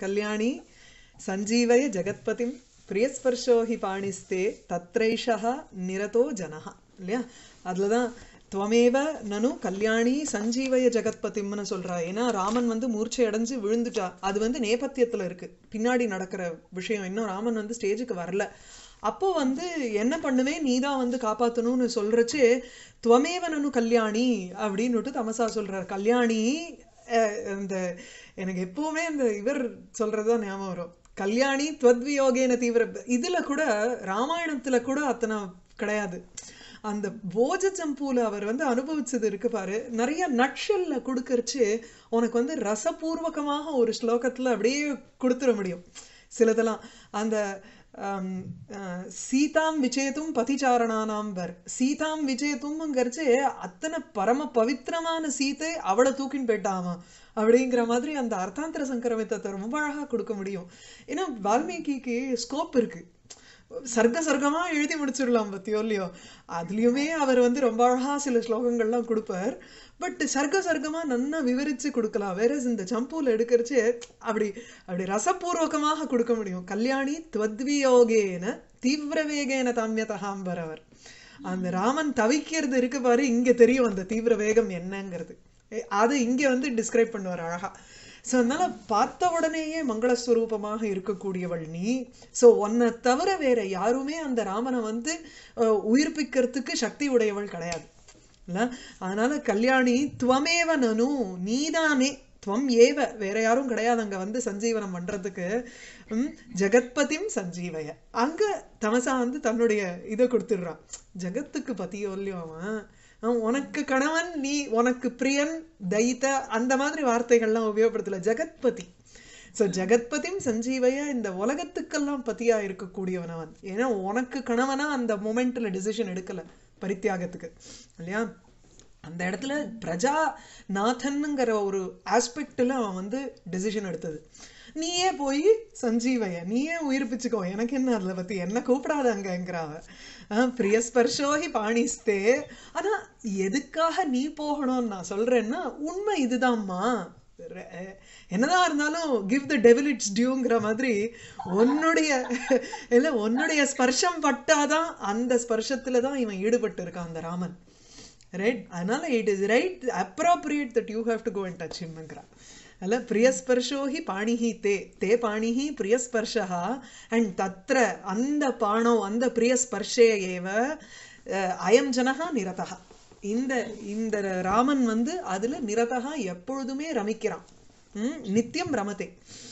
Kalyani சஞ்சீவய ஜெகத்பதிம் பிரியஸ்பர்ஷோ he பாணிஸ்தே தத்ரைஷா நிரதோ ஜனஹா இல்லையா அதில் தான் துவமேவ நனு கல்யாணி சஞ்சீவய ஜெகத்பதிம்னு சொல்றா ஏன்னா ராமன் வந்து மூர்ச்சை அடைஞ்சு விழுந்துட்டா அது வந்து நேபத்தியத்துல இருக்கு பின்னாடி நடக்கிற விஷயம் இன்னும் ராமன் வந்து ஸ்டேஜுக்கு வரல அப்போ வந்து என்ன பண்ணுவேன் நீ தான் வந்து காப்பாத்தணும்னு சொல்றச்சு துவமேவ நனு கல்யாணி அப்படின்னுட்டு தமசா சொல்றார் கல்யாணி அஹ், இந்த எனக்கு எப்பவுமே இந்த இவர் சொல்றதுதான் ஞாபகம் வரும் கல்யாணி துவத்வியோகேன தீவிர இதுல கூட ராமாயணத்துல கூட அத்தனை கிடையாது அந்த போஜ சம்பூல அவர் வந்து அனுபவிச்சது இருக்கு பாரு நிறைய நட்ஷல்ல கொடுக்கறச்சு உனக்கு வந்து ரசபூர்வகமாக ஒரு ஸ்லோகத்துல அப்படியே கொடுத்துட முடியும் சிலதெல்லாம் அந்த ஆம், அஹ், சீதாம் விஜேத்தும் பதிச்சாரணானாம் வர் சீதாம் விஜேத்தும்ங்கிறச்சு அத்தனை பரம பவித்திரமான சீதை அவளை தூக்கின்னு போயிட்டாமா அப்படிங்கிற மாதிரி அந்த அர்த்தாந்திர சங்கரமித்தத்தை ரொம்ப அழகா கொடுக்க முடியும் ஏன்னா வால்மீகிக்கு ஸ்கோப் இருக்கு சர்க்க சர்க்கமா எழுதி முடிச்சிடலாம் பத்தியோ இல்லையோ அதுலயுமே அவர் வந்து ரொம்ப அழகா சில ஸ்லோகங்கள்லாம் கொடுப்பார் பட் சர்க்க சர்க்கமா நன்னா விவரிச்சு கொடுக்கலாம் வேற இந்த சம்பூல எடுக்கிறச்சு அப்படி அப்படி ரசபூர்வகமாக கொடுக்க முடியும் கல்யாணி துவத்வியோகேன தீவிர வேகேன தாமியதகாம்பர் அவர் அந்த ராமன் தவிக்கிறது இருக்கு பாரு இங்க தெரியும் அந்த தீவிர வேகம் என்னங்கிறது எ- அது இங்க வந்து டிஸ்கிரைப் பண்ணுவார் அழகா ஸோ அதனால பார்த்த உடனேயே மங்களஸ்வரூபமாக இருக்கக்கூடியவள் நீ ஸோ உன்னை தவிர வேற யாருமே அந்த ராமனை வந்து அஹ், உயிர்ப்பிக்கிறதுக்கு சக்தி உடையவள் கிடையாது இல்ல அதனால கல்யாணி துவமேவ நனு நீதானே துவம் ஏவ வேற யாரும் கிடையாது அங்க வந்து சஞ்சீவனம் பண்றதுக்கு ம், ஜெகத்பதிம் சஞ்சீவய அங்க தமசா வந்து தன்னுடைய இதை கொடுத்துடுறான் ஜெகத்துக்கு பத்தியோ இல்லையோ அவன் அவன் உனக்கு கணவன் நீ உனக்கு பிரியன் தைத்த அந்த மாதிரி வார்த்தைகள்லாம் உபயோகப்படுத்தல ஜெகத்பதி ஸோ ஜெகத்பதிம் சஞ்சீவய இந்த உலகத்துக்கெல்லாம் பத்தியா இருக்கக்கூடியவன் அவன் ஏன்னா உனக்கு கணவனா அந்த மொமெண்ட்ல டிசிஷன் எடுக்கல பரித்தியாகத்துக்கு இல்லையா அந்த இடத்துல பிரஜா நாதன்ங்கிற ஒரு ஆஸ்பெக்ட்ல அவன் வந்து டெசிஷன் எடுத்தது நீயே போய் சஞ்சீவைய நீயே உயிர்ப்பிச்சுக்கோ எனக்கு என்ன அதில் பத்தி என்ன கூப்பிடாதங்கிறாவ பிரியஸ்பர்ஷோஹி பாணிஸ்தே ஆனா எதுக்காக நீ போகணும்னு நான் சொல்றேன்னா உண்மை இதுதாம்மா ரெ- என்னதான் இருந்தாலும் கிவ் த டெவில் இட்ஸ் டியூங்கிற மாதிரி உன்னுடைய இல்ல உன்னுடைய ஸ்பர்ஷம் பட்டாதான் அந்த ஸ்பர்ஷத்துல தான் இவன் ஈடுபட்டு இருக்கான் அந்த ராமன் ரைட் அதனால it is right appropriate that you have to go and touch ஹிம்ங்கிறா அல்ல பிரியஸ்பர்ஷோ ஹி பாணிஹி தே தே பாணிஹி பிரியஸ்பர்ஷா அண்ட் தத்ர அந்த பாணோ அந்த பிரியஸ்பர்ஷே ஏவ அஹ், அயம் ஜனஹா நிரதா இந்த இந்த ராமன் வந்து அதுல நிரதா எப்பொழுதுமே ரமிக்கிறான் ம், நித்தியம் ரமதே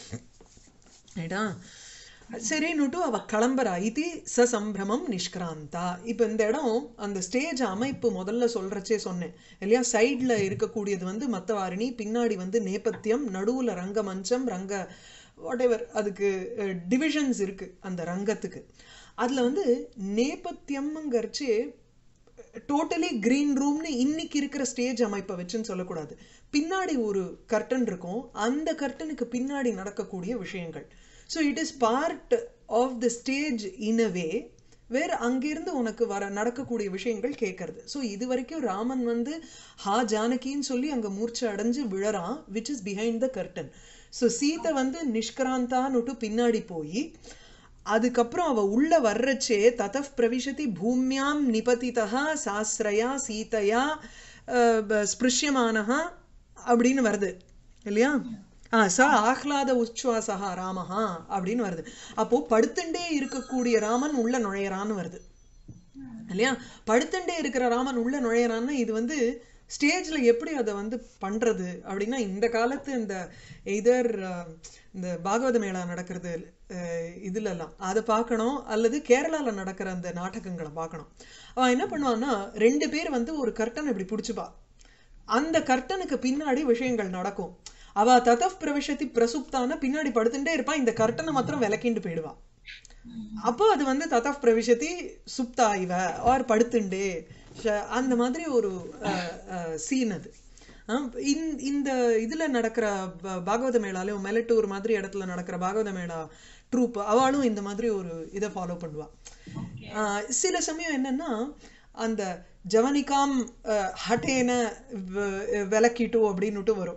ரைட்டா சரின்னுட்டு அவ கிளம்புறா இது சசம்பிரமம் நிஷ்கிராந்தா இப்போ இந்த இடம் அந்த ஸ்டேஜ் அமைப்பு முதல்ல சொல்றச்சே சொன்னேன் இல்லையா சைடில் இருக்கக்கூடியது வந்து மத்தவாரிணி பின்னாடி வந்து நேபத்தியம் நடுவுல ரங்கமஞ்சம் ரங்க வாட் எவர் அதுக்கு டிவிஷன்ஸ் இருக்கு அந்த ரங்கத்துக்கு அதுல வந்து நேபத்தியம்ங்கிறச்சு டோட்டலி கிரீன் ரூம்னு இன்னைக்கு இருக்கிற ஸ்டேஜ் அமைப்பை வச்சுன்னு சொல்லக்கூடாது பின்னாடி ஒரு கர்டன் இருக்கும் அந்த கர்டனுக்கு பின்னாடி நடக்கக்கூடிய விஷயங்கள் so it is part of the stage in a way வேற அங்கிருந்து உனக்கு வர நடக்கக்கூடிய விஷயங்கள் கேட்கறது ஸோ இது வரைக்கும் ராமன் வந்து ஹா ஜானகின்னு சொல்லி அங்க மூர்ச்சை அடைஞ்சு விழறான் which is behind the curtain so Seethai வந்து நிஷ்கிராந்தான்னுட்டு பின்னாடி போய் அதுக்கப்புறம் அவ உள்ள வர்றச்சே ததப் பிரவிஷதி பூமியாம் நிபதிதா சாஸ்திரயா சீதையா அஹ், ப- ஸ்பிருஷ்யமானஹா அப்படின்னு வருது இல்லையா ஆ ச ஆஹ்லாத உச்சுவாசகா ராமஹா அப்படின்னு வருது அப்போ படுத்துண்டே இருக்கக்கூடிய ராமன் உள்ள நுழையறான்னு வருது இல்லையா படுத்துண்டே இருக்கிற ராமன் உள்ள நுழையறான்னா இது வந்து ஸ்டேஜ்ல எப்படி அதை வந்து பண்றது அப்படின்னா இந்த காலத்து இந்த எதர் இந்த பாகவத மேளா நடக்கிறது அஹ், இதுலலாம் அதை பார்க்கணும் அல்லது கேரளால நடக்கிற அந்த நாடகங்களை பார்க்கணும் அவன் என்ன பண்ணுவான்னா ரெண்டு பேர் வந்து ஒரு கர்டன் இப்படி பிடிச்சுப்பா அந்த கர்டனுக்கு பின்னாடி விஷயங்கள் நடக்கும் அவ ததப் பிரவிஷத்தி பிரசுப்தான பின்னாடி படுத்துட்டே இருப்பா இந்த கர்டனை மாத்திரம் விளக்கிண்டு போயிடுவா அப்போ அது வந்து ததப் பிரவிஷதி சுப்தா இவ ஆர் படுத்துண்டே ஷ- அந்த மாதிரி ஒரு சீன் அது ஆஹ் இந்த- இந்த இதுல நடக்கிற ப- பாகவத மேளாலையும் மெலட்டூர் மாதிரி இடத்துல நடக்கிற பாகவத மேளா ட்ரூப் அவளும் இந்த மாதிரி ஒரு இதை ஃபாலோ பண்ணுவா ஆஹ் சில சமயம் என்னன்னா அந்த ஜவனிகாம் அஹ், ஹட்டேன வ- விளக்கிட்டு அப்படின்னுட்டு வரும்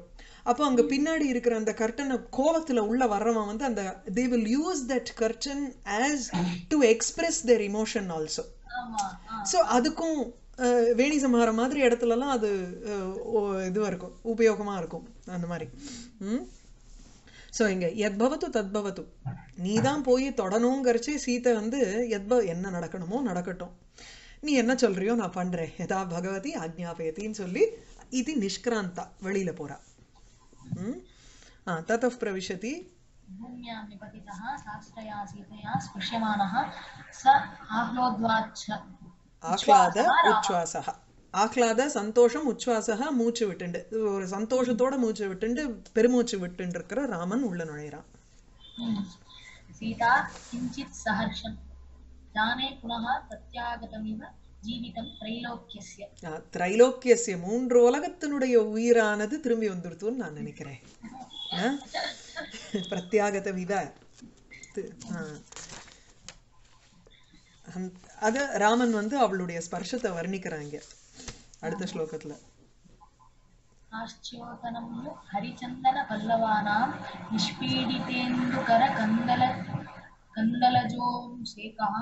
அப்போ அங்க பின்னாடி இருக்கிற அந்த கர்டனை கோவத்துல உள்ள வர்றவன் வந்து அந்த they will use that curtain as to express their emotion also ஆமா ஆ ஸோ அதுக்கும் அஹ், வேணி சம்ஹாரம் மாதிரி இடத்துலலாம் அது அஹ், ஓ- இதுவா இருக்கும் உபயோகமா இருக்கும் அந்த மாதிரி ம் ஸோ இங்க எத்பவத்து தத்பவத்து நீ தான் போய் தொடணுங்கிறச்சே சீதை வந்து எத்ப என்ன நடக்கணுமோ நடக்கட்டும் நீ என்ன சொல்றியோ நான் பண்றேன் யதா பகவதி ஆக்ஞாபயத்தின்னு சொல்லி இது நிஷ்கிராந்தா வெளியில போறா ம் ஆ தத்தः பிரவிशति भूम्यां निपतितः साष्टया सीतया स्पृश्यमानः स आह्लोद्वाच्छ ஆஹ்லாத உச்வாசா ஆஹ்லாத சந்தோஷம் உச்வாசா மூச்சு விட்டுண்டு ஒரு சந்தோஷத்தோட மூச்சு விட்டுண்டு பெருமூச்சு விட்டுண்டு இருக்கிற ராமன் உள்ள நுழையிறான் हम्म। सीता किञ्चित् सहर्षं जाने पुनः प्रत्यागतमिव जीवितं त्रैलोक्यस्य ஆ, திரைலோக்கியசிய மூன்று உலகத்தினுடைய உயிரானது திரும்பி வந்துடுத்துன்னு நான் நினைக்கிறேன் ஆ? பிரத்யாகத வித தி- ஆ. அந்த- அத ராமன் வந்து அவளுடைய ஸ்பர்ஷத்தை வர்ணிக்கிறாங்க அடுத்த ஸ்லோகத்துல आश्च्योतनं हरिचन्दनपल्लवानां निष्पीडितेन्दुकरकन्दल कन्दलजोंशेकः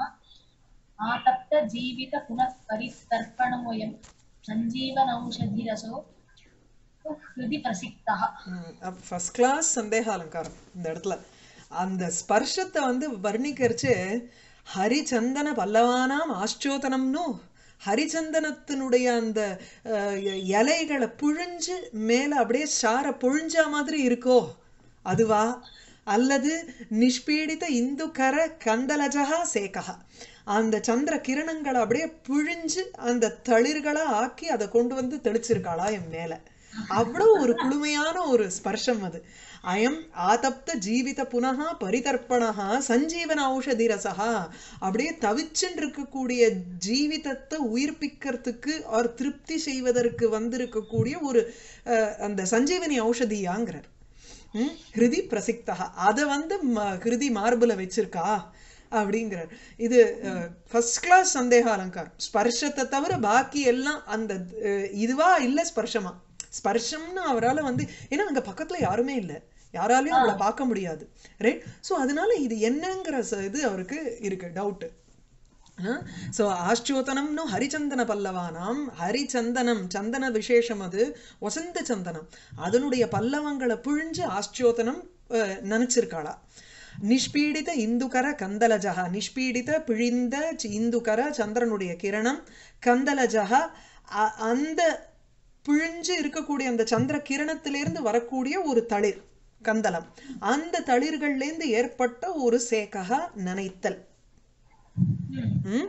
आतप्तजीवित पुनः परितर्पणमोऽयं सञ्जीवनौषधिरसो हृदि प्रसिक्तः ஃபர்ஸ்ட் கிளாஸ் சந்தேக அலங்காரம் இந்த இடத்துல அந்த ஸ்பர்ஷத்தை வந்து வர்ணிக்கிறச்சு ஹரிச்சந்தன பல்லவானாம் ஆஷ்டோதனம்னு ஹரிச்சந்தனத்தினுடைய அந்த அஹ், இலைகளை புழிஞ்சு மேல அப்படியே சார பொழிஞ்ச மாதிரி இருக்கோ அதுவா அல்லது நிஷ்பீடித இந்துக்கர கந்தலஜகா சேகா அந்த சந்திர கிரணங்களை அப்படியே புழிஞ்சு அந்த தளிர்களா ஆக்கி அதை கொண்டு வந்து தெளிச்சிருக்காளா என் மேல அவ்வளவு ஒரு குளுமையான ஒரு ஸ்பர்ஷம் அது அயம் ஆதப்த ஜீவித புனகா பரிதர்ப்பணா சஞ்சீவன ஔஷதி ரசகா அப்படியே தவிச்சுன்னு இருக்கக்கூடிய ஜீவிதத்தை உயிர்ப்பிக்கிறதுக்கு ஒரு திருப்தி செய்வதற்கு வந்திருக்கக்கூடிய ஒரு அஹ், அந்த சஞ்சீவனி ஔஷதியாங்கிறார் ம்? ஹிருதி பிரசிக்தா அதை வந்து ம- ஹிருதி மார்புல வச்சிருக்கா அப்படிங்கிறார் இது ஃபர்ஸ்ட் கிளாஸ் சந்தேக அலங்காரம் ஸ்பர்ஷத்தை தவிர பாக்கி எல்லாம் அந்த அஹ், இதுவா இல்ல ஸ்பர்ஷமா ஸ்பர்ஷம்னு அவரால வந்து ஏன்னா அங்க பக்கத்துல யாருமே இல்ல யாராலையும் அவளை பார்க்க முடியாது ரைட் சோ அதனால இது என்னங்கிற ச- இது அவருக்கு இருக்கு டவுட் ஸோ ஆஷ்டோதனம்னு ஹரிச்சந்தன பல்லவானாம் ஹரிச்சந்தனம் சந்தன விசேஷம் அது வசந்த சந்தனம் அதனுடைய பல்லவங்களை பிழிஞ்சு ஆஷ்டோதனம் அஹ், நினைச்சிருக்காளா நிஷ்பீடித இந்துகர கந்தலஜகா நிஷ்பீடித பிழிந்த சி- இந்துகர சந்திரனுடைய கிரணம் கந்தலஜகா அ- அந்த பிழிஞ்சு இருக்கக்கூடிய அந்த சந்திர கிரணத்திலிருந்து வரக்கூடிய ஒரு தளிர் கந்தலம் அந்த தளிர்கள்லேருந்து ஏற்பட்ட ஒரு சேகா நினைத்தல் ம்?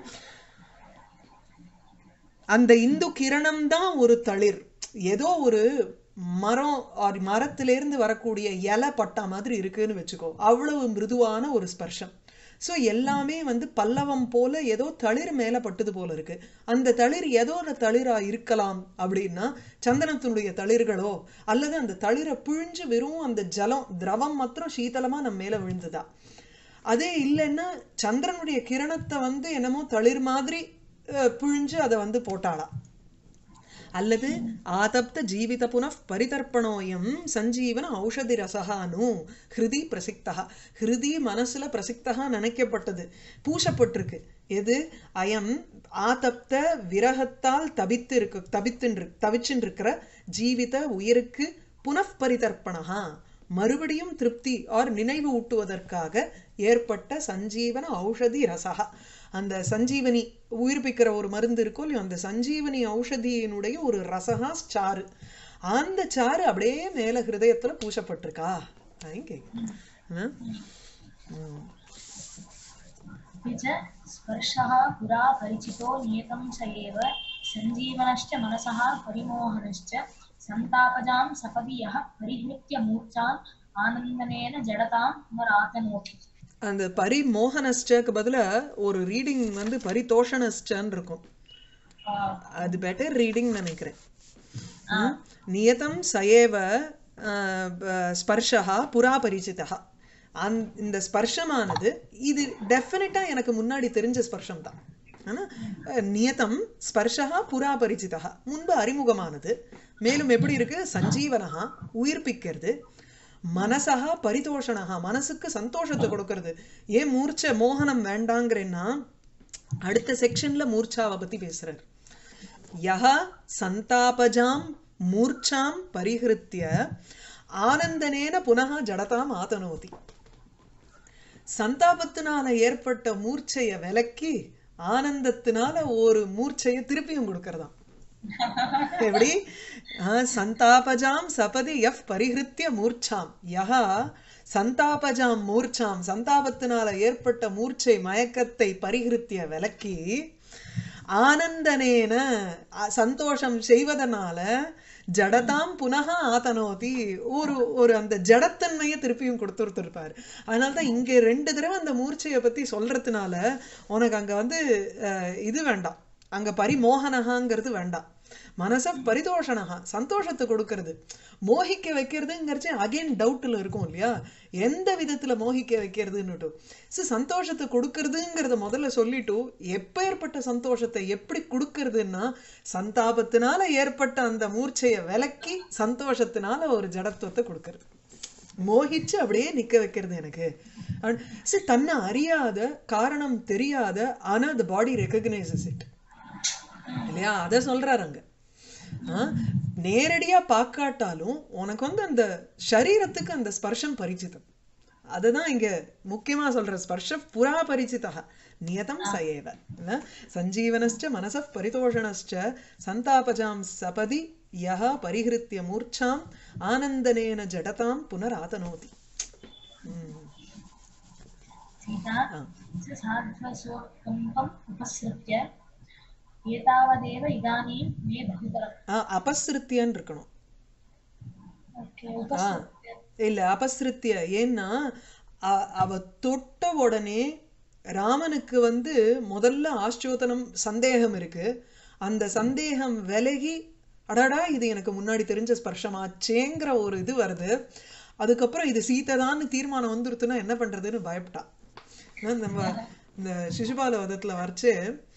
அந்த இந்து கிரணம் தான் ஒரு தளிர் ஏதோ ஒரு மரம் or மரத்திலிருந்து வரக்கூடிய இலை பட்டா மாதிரி இருக்குன்னு வச்சுக்கோ அவ்வளவு மிருதுவான ஒரு ஸ்பர்ஷம் ஸோ எல்லாமே வந்து பல்லவம் போல ஏதோ தளிர் மேல பட்டது போல இருக்கு அந்த தளிர் ஏதோ ஒரு தளிரா இருக்கலாம் அப்படின்னா சந்தனத்தினுடைய தளிர்களோ அல்லது அந்த தளிரை பிழிஞ்சு வெறும் அந்த ஜலம் திரவம் மாத்திரம் சீதளமா நம்ம மேல விழுந்துதா அதே இல்லைன்னா சந்திரனுடைய கிரணத்தை வந்து என்னமோ தளிர் மாதிரி அஹ், பிழிஞ்சு அதை வந்து போட்டாளாம் அல்லது ஆதப்த ஜீவித புனః பரிதர்ப்பணோயம் சஞ்சீவன ஔஷதி ரசகானு ஹிருதி பிரசிக்தா ஹிருதி மனசுல பிரசிக்தகா நினைக்கப்பட்டது பூசப்பட்டிருக்கு எது அயம் ஆதப்த விரகத்தால் தபித்து இருக்கு தபித்து தவிச்சுன்னு இருக்கிற ஜீவித உயிருக்கு புனఃபரிதர்ப்பணா மறுபடியும் திருப்தி ஆர் நினைவு ஊட்டுவதற்காக ஏற்பட்ட சஞ்சீவன ஔஷதி ரசகா அந்த சஞ்சீவனி உயிர்ப்பிக்கிற ஒரு மருந்து இருக்கும் இல்லையோ அந்த சஞ்சீவனி ஔஷதியினுடைய ஒரு ரசகா சாறு அந்த சாறு அப்படியே மேல ஹிருதயத்துல பூசப்பட்டிருக்கா அப்படின்னு கேக்குது. ஆ? ம். अपि च स्पर्शः पुरा परिचितो नियतं स एव सञ्जीवनश्च मनसः परिमोहनश्च सन्तापजां सपदि यः परिहृत्य मूर्च्छाम् आनन्दनेन जडतां पुनरातनोति அந்த பரிமோகனஸ்டக்கு பதிலா ஒரு ரீடிங் வந்து பரிதோஷணஸ்டன்னு இருக்கும் அது பெட்டர் ரீடிங் நினைக்கிறேன் ம்? நியதம் சயேவ அஹ், ப- ஸ்பர்ஷா புரா பரிச்சிதா அந் இந்த ஸ்பர்ஷமானது இது டெஃபினட்டா எனக்கு முன்னாடி தெரிஞ்ச ஸ்பர்ஷம் தான் ஆனா அஹ், நியதம் ஸ்பர்ஷா புரா பரிச்சிதா முன்பு அறிமுகமானது மேலும் எப்படி இருக்கு சஞ்சீவனஹா உயிர்ப்பிக்கிறது மனசா பரிதோஷணஹா மனசுக்கு சந்தோஷத்தை கொடுக்கறது ஏன் மூர்ச்சை மோகனம் வேண்டாங்கிறேன்னா அடுத்த செக்ஷன்ல மூர்ச்சாவை பத்தி பேசுறார் யஹ சந்தாபஜாம் மூர்ச்சாம் பரிஹிருத்திய ஆனந்தனேன புனः ஜடதாம் ஆதனோதி சந்தாபத்தினால ஏற்பட்ட மூர்ச்சைய விலக்கி ஆனந்தத்தினால ஒரு மூர்ச்சைய திருப்பியும் கொடுக்கறதாம் எப்படி ஆ, சந்தாபஜாம் சபதி எஃப் பரிஹிருத்திய மூர்ச்சாம் யஹா சந்தாபஜாம் மூர்ச்சாம் சந்தாபத்தினால ஏற்பட்ட மூர்ச்சை மயக்கத்தை பரிஹிருத்திய விலக்கி ஆனந்தனேன அ, சந்தோஷம் செய்வதனால ஜடதாம் புனக ஆதனோதி ஒரு ஒரு அந்த ஜடத்தன்மையை திருப்பியும் கொடுத்துருப்பாரு அதனால தான் இங்க ரெண்டு தடவை அந்த மூர்ச்சையை பத்தி சொல்றதுனால உனக்கு அங்க வந்து அஹ், இது வேண்டாம் அங்க பரிமோகனகாங்கிறது வேண்டாம் மனச பரிதோஷனகா சந்தோஷத்தை கொடுக்கறது மோகிக்க வைக்கிறதுங்கிறச்சு அகைன் டவுட்ல இருக்கும் இல்லையா எந்த விதத்துல மோகிக்க வைக்கிறதுன்னுட்டு சரி சந்தோஷத்தை கொடுக்கறதுங்கிறத முதல்ல சொல்லிட்டு எப்பேற்பட்ட சந்தோஷத்தை எப்படி கொடுக்கறதுன்னா சந்தாபத்தினால ஏற்பட்ட அந்த மூர்ச்சையை விலக்கி சந்தோஷத்தினால ஒரு ஜடத்துவத்தை கொடுக்கறது மோகிச்சு அப்படியே நிக்க வைக்கிறது எனக்கு அண்ட் சரி தன்னை அறியாத காரணம் தெரியாத ஆனா the பாடி ரெக்கக்னைசஸ் இட் இல்லையா அதை சொல்றாரு அங்க ஆ, நேரடியா பார்க்காட்டாலும் உனக்கு வந்து அந்த சரீரத்துக்கு அந்த ஸ்பர்ஷம் பரிச்சிதம் அதுதான் இங்க முக்கியமா சொல்ற ஸ்பர்ஷ புரா பரிச்சிதா நியதம் சயேவ இல்ல? சஞ்சீவனஸ்ச மனச பரிதோஷணஸ்ச சந்தாபஜாம் சபதி யஹ பரிஹிருத்திய மூர்ச்சாம் ஆனந்தனேன ஜடதாம் புனராதனோதி ம். सीता ஆ. च साध्वसोत्कम्पम् उपसृत्य एतावदेव इदानीं मे बहुतरम् ஆ, அபஸ்ருத்தியன்னு இருக்கணும் ओके उपसृत्य இல்ல அபஸ்ருத்திய ஏன்னா அ- அவ தொட்ட உடனே ராமனுக்கு வந்து முதல்ல ஆச்சோதனம் சந்தேகம் இருக்கு அந்த சந்தேகம் விலகி அடடா இது எனக்கு முன்னாடி தெரிஞ்ச ஸ்பர்ஷமாச்சேங்கிற ஒரு இது வருது அதுக்கப்புறம் இது சீதைதான்னு தீர்மானம் வந்துருத்துன்னா என்ன பண்றதுன்னு பயப்பட்டா ஆனா நம்ம இந்த சிசுபால வதத்துல வரைச்சு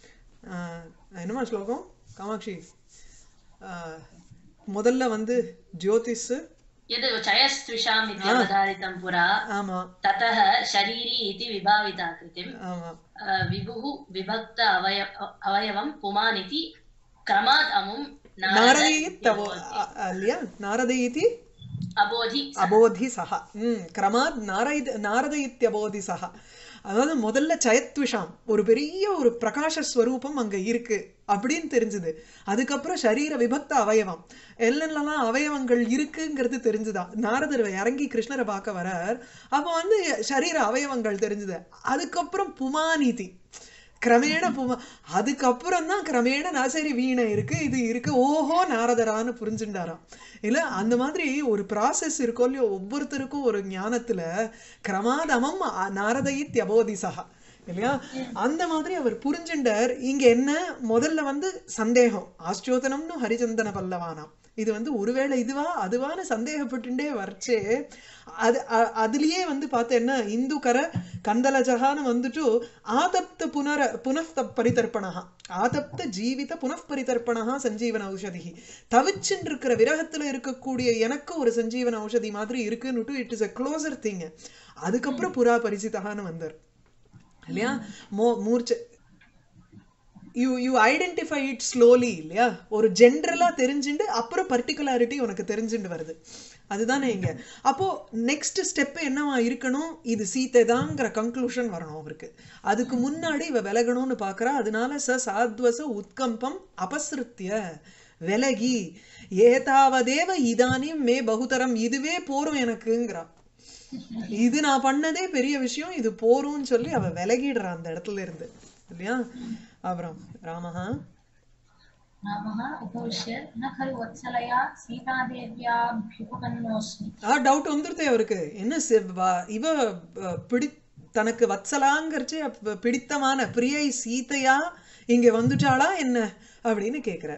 என்னமா ஸ்லோகம் காமாட்சி ஆஹ், முதல்ல வந்து ஜோதிஷ் यद् चयस्त्विषाम् इत्यवधारितं पुरा ஆமா ततः शरीरी इति विभाविताकृतिम् ஆமா अ, विभुः विभक्त अवय अवयवं पुमानिति क्रमात् अमुं नारद நாரதீத்தவோ இல்லையா நாரதீதி अबोधि அபோதி சஹா ம் கிரமாத் நாரத நாரத இத்தியபோதி சஹா அதாவது முதல்ல சயத்விஷாம் ஒரு பெரிய ஒரு பிரகாச ஸ்வரூபம் அங்க இருக்கு அப்படின்னு தெரிஞ்சது அதுக்கப்புறம் சரீர விபக்த அவயவம் எல்லாம் அவயவங்கள் இருக்குங்கிறது தெரிஞ்சுதான் நாரதர் இறங்கி கிருஷ்ணரை பார்க்க வரார் அப்போ வந்து சரீர அவயவங்கள் தெரிஞ்சுது அதுக்கப்புறம் புமாநீதி கிரமேண புமா அதுக்கப்புறம் தான் கிரமேண நான் சரி வீணை இருக்கு இது இருக்கு ஓஹோ நாரதரான்னு புரிஞ்சுட்டாராம் இல்ல அந்த மாதிரி ஒரு ப்ராசஸ் இருக்கோ இல்லையோ ஒவ்வொருத்தருக்கும் ஒரு ஞானத்துல கிரமாதமம் அ- நாரதயித் அபோதிசகா இல்லையா அந்த மாதிரி அவர் புரிஞ்சுண்டார் இங்க என்ன முதல்ல வந்து சந்தேகம் ஆச்சோதனம்னு ஹரிச்சந்தன பல்லவானாம் இது வந்து ஒருவேளை இதுவா அதுவான்னு சந்தேகப்பட்டுட்டே வரச்சே அது அ- அதுலயே வந்து பார்த்தேன்னா இந்துக்கர கந்தலஜகான்னு வந்துட்டு ஆதப்த புனர புனః பரிதர்ப்பணா ஆதப்த ஜீவித புனః பரிதர்ப்பணா சஞ்சீவன ஔஷதி தவிச்சுன்னு இருக்கிற விரகத்துல இருக்கக்கூடிய எனக்கு ஒரு சஞ்சீவன ஔஷதி மாதிரி இருக்குன்னுட்டு it is a closer thing அதுக்கப்புறம் புறா பரிசிதகான்னு வந்தார் இல்லையா மோ மூர்ச்ச you you identify it slowly இல்லையா ஒரு ஜென்ரலா தெரிஞ்சுண்டு அப்புறம் பர்டிகுலாரிட்டி உனக்கு தெரிஞ்சுண்டு வருது அதுதானே இங்க அப்போ நெக்ஸ்ட் ஸ்டெப் என்னவா இருக்கணும் இது சீதைதாங்கிற கன்க்ளூஷன் வரணும் அவருக்கு அதுக்கு முன்னாடி இவ விலகணும்னு பார்க்கறா அதனால ச சாத்வச உத்கம்பம் அபசிருத்திய விலகி ஏதாவதேவ இதானியும் மே பகுதரம் இதுவே போரும் எனக்குங்கிறா இது நான் பண்ணதே பெரிய விஷயம் இது போரும்னு சொல்லி அவ விலகிடுறா அந்த இடத்துல இருந்து இல்லையா அப்புறம் ராமஹா रामः उपविश्य न खलु वत्सलया सीतादेव्याभ्युपगन्नोऽस्मि ஆ டவுட் வந்துருதே அவருக்கு என்ன சி- வ- இவ அ, பிடி தனக்கு வத்சலாங்கிறச்சு அப்ப பிடித்தமான பிரியை சீதையா இங்க வந்துட்டாளா என்ன அப்படின்னு கேக்குற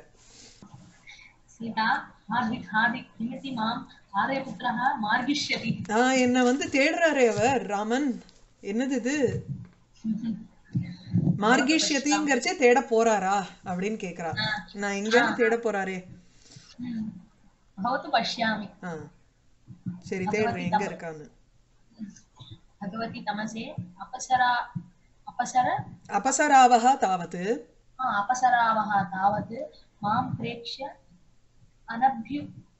सीता हार्दिक् हार्दिक् किमिति माम् आर्यपुत्रः मार्गिष्यति ஆ என்ன வந்து தேடுறாரே அவர் ராமன் என்னது இது மார்கீஷ்யத்திங்கிறச்சே தேட போறாரா அப்படின்னு கேக்குறா நான் எங்கேன்னு தேட போறாரே ம். भवतु पश्यामि ஆ சரி தேடுறேன் எங்க இருக்கான்னு भगवति तमसे अपसरा अपसर அபசராவகா தாவத் आ, अपसरावः तावत् मां प्रेक्ष्य अनभ्यु